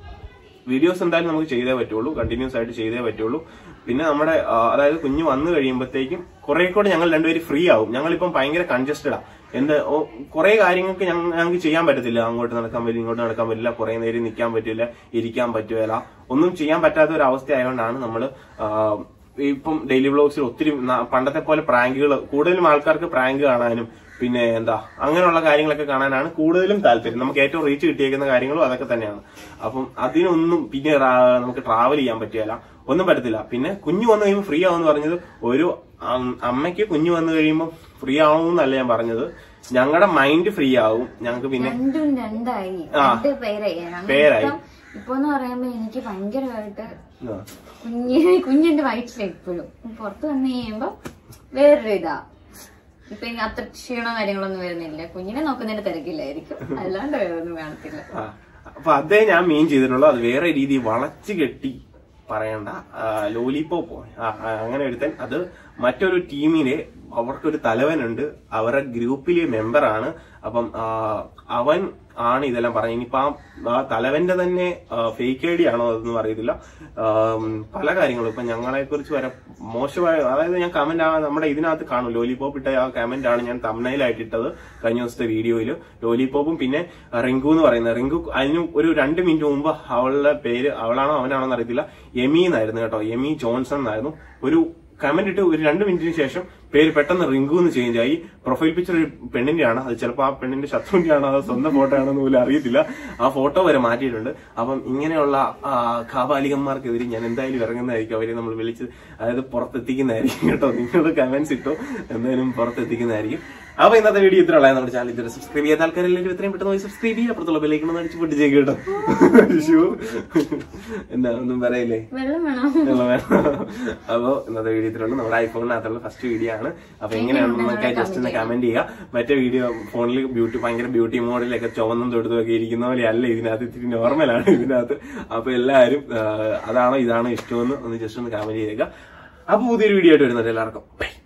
വീഡിയോസ് എന്തായാലും നമുക്ക് ചെയ്തേ പറ്റുള്ളൂ കണ്ടിന്യൂസ് ആയിട്ട് ചെയ്തേ പറ്റുള്ളൂ പിന്നെ നമ്മുടെ ആ, അതായത് കുഞ്ഞ് വന്നു കഴിയുമ്പോഴത്തേക്കും കുറെ കൂടെ ഞങ്ങൾ രണ്ടുപേരും ഫ്രീ ആവും ഞങ്ങളിപ്പം ഭയങ്കര കൺജസ്റ്റഡാ എന്ത് കുറെ കാര്യങ്ങൾക്ക് ഞങ്ങ- ഞങ്ങൾക്ക് ചെയ്യാൻ പറ്റത്തില്ല അങ്ങോട്ട് നടക്കാൻ പറ്റില്ല ഇങ്ങോട്ട് നടക്കാൻ പറ്റില്ല കുറെ നേരം നിൽക്കാൻ പറ്റില്ല ഇരിക്കാൻ പറ്റുകയില്ല ഒന്നും ചെയ്യാൻ പറ്റാത്ത ഒരു അവസ്ഥ ആയതുകൊണ്ടാണ് നമ്മൾ ഇപ്പം ഡെയിലി വ്ളോഗ്സിൽ ഒത്തിരി ന- പണ്ടത്തെ പോലെ പ്രാങ്കുകൾ കൂടുതലും ആൾക്കാർക്ക് പ്രാങ്ക് കാണാനും പിന്നെ എന്താ അങ്ങനെയുള്ള കാര്യങ്ങളൊക്കെ കാണാനാണ് കൂടുതലും താല്പര്യം നമുക്ക് ഏറ്റവും റീച്ച് കിട്ടിയേക്കുന്ന കാര്യങ്ങളും അതൊക്കെ തന്നെയാണ് അപ്പം അതിനൊന്നും പിന്നെ റാ- നമുക്ക് ട്രാവൽ ചെയ്യാൻ പറ്റിയല്ല ഒന്നും പറ്റത്തില്ല പിന്നെ കുഞ്ഞു വന്നു കഴിയുമ്പോൾ ഫ്രീ ആവുമെന്ന് പറഞ്ഞത് ഒരു അം- അമ്മയ്ക്ക് കുഞ്ഞു വന്നു കഴിയുമ്പോൾ ഫ്രീ ആവുമെന്നല്ല ഞാൻ പറഞ്ഞത് ഞങ്ങളുടെ മൈൻഡ് ഫ്രീ ആവും ഞങ്ങൾക്ക് പിന്നെ രണ്ടും രണ്ടായി ആ. രണ്ട് പേരായി അങ്ങനെ പേരായി. ഇപ്പം ഇപ്പൊ എന്ന് പറയുമ്പോ എനിക്ക് ഭയങ്കരമായിട്ട് ആ, കുഞ്ഞ് കുഞ്ഞിന്റെ വയറ്റില ഇപ്പോഴും പുറത്ത് വന്നു കഴിയുമ്പോ വേറൊരു ഇതാ ഇപ്പൊ എനിക്ക് അത്ര ക്ഷീണോ കാര്യങ്ങളൊന്നും വരുന്നില്ല കുഞ്ഞിനെ നോക്കുന്നതിന്റെ തിരക്കില്ലായിരിക്കും അല്ലാണ്ട് വേറെ ഒന്നും കാണത്തില്ല ആ. അപ്പൊ അതേ ഞാൻ മീൻ ചെയ്തിട്ടുള്ളൂ അത് വേറെ രീതി വളച്ചു കെട്ടി പറയണ്ട ലോലിപ്പോപ്പോ അങ്ങനെ ഒരുത്തൻ അത് മറ്റൊരു ടീമിനെ അവർക്കൊരു തലവനുണ്ട് അവരുടെ ഗ്രൂപ്പിലെ മെമ്പറാണ് അപ്പം ആ, അവൻ ആണ് ഇതെല്ലാം പറഞ്ഞത് ഇനിയിപ്പോ ആ- ആ തലവന്റെ തന്നെ ഫേക്ക് ഐ ഡി ആണോ അതൊന്നും അറിയത്തില്ല ആം, പല കാര്യങ്ങളും ഇപ്പൊ ഞങ്ങളെ കുറിച്ച് വരെ മോശമായ അതായത് ഞാൻ കമന്റ് ആ നമ്മുടെ ഇതിനകത്ത് കാണും ലോലിപോപ്പ് ഇട്ട ആ കമന്റ് ആണ് ഞാൻ തമ്മനയിലായിട്ട് ഇട്ടത് കഴിഞ്ഞ ദിവസത്തെ വീഡിയോയിൽ ലോലിപോപ്പും പിന്നെ റിങ്കു എന്ന് പറയുന്നത് റിങ്കു അതിന് ഒരു രണ്ട് മിനിറ്റ് മുമ്പ് അവളുടെ പേര് അവളാണോ അവനാണോ എന്ന് അറിയത്തില്ല എമി എന്നായിരുന്നു കേട്ടോ എമി ജോൺസൺ എന്നായിരുന്നു ഒരു കമന്റ് ഇട്ട് ഒരു രണ്ട് മിനിറ്റിന് ശേഷം പേര് പെട്ടെന്ന് റിങ്കു എന്ന് ചേഞ്ച് ആയി പ്രൊഫൈൽ പിക്ചർ ഒരു പെണ്ണിന്റെ ആണ് അത് ചിലപ്പോൾ ആ പെണ്ണിന്റെ ശത്രുവിന്റെ ആണോ അതോ സ്വന്തം ഫോട്ടോ ആണോ എന്ന് പോലും അറിയത്തില്ല ആ ഫോട്ടോ വരെ മാറ്റിയിട്ടുണ്ട് അപ്പം ഇങ്ങനെയുള്ള ആ, കാപാലികന്മാർക്കെതിരെ ഞാൻ എന്തായാലും ഇറങ്ങുന്നതായിരിക്കും അവരെ നമ്മൾ വിളിച്ച് അതായത് പുറത്തെത്തിക്കുന്നതായിരിക്കും കേട്ടോ നിങ്ങൾ കമന്റ്സ് ഇട്ടോ എന്തായാലും പുറത്തെത്തിക്കുന്നതായിരിക്കും അപ്പൊ ഇന്നത്തെ വീഡിയോ ഇത്ര ഉള്ളത് നമ്മുടെ ചാനൽ ഇതുവരെ സബ്സ്ക്രൈബ് ചെയ്യാത്ത ആൾക്കാരെല്ലാം ഇത്രയും പെട്ടെന്ന് പോയി സബ്സ്ക്രൈബ് ചെയ്യുക അപ്പുറത്തുള്ള ബെല്ലൈക്കണം അടിച്ച് പൊട്ടിച്ചേക്ക് കേട്ടോ ഷൂർ എന്താ ഒന്നും പറയില്ലേ വെള്ളം വേണം ഉള്ള വേണം. അപ്പൊ ഇന്നത്തെ വീഡിയോ ഇത്രയുള്ളൂ നമ്മുടെ ഐഫോണിനകത്തുള്ള ഫസ്റ്റ് വീഡിയോ ആണ് അപ്പൊ എങ്ങനെയാണെന്നൊക്കെ ജസ്റ്റ് ഒന്ന് കമന്റ് ചെയ്യുക മറ്റേ വീഡിയോ ഫോണിൽ ബ്യൂട്ടി ഭയങ്കര ബ്യൂട്ടി മോഡലൊക്കെ ചുവന്നും തൊടുത്തും ഒക്കെ ഇരിക്കുന്ന പോലെ അല്ല ഇതിനകത്ത് ഇത്തിരി നോർമലാണ് ഇതിനകത്ത് അപ്പൊ എല്ലാവരും ആ, അതാണോ ഇതാണോ ഇഷ്ടമെന്ന് ഒന്ന് ജസ്റ്റ് ഒന്ന് കമന്റ് ചെയ്തേക്കുക അപ്പൊ പുതിയൊരു വീഡിയോ ആയിട്ട് വരുന്നുണ്ട് എല്ലാവർക്കും ബൈ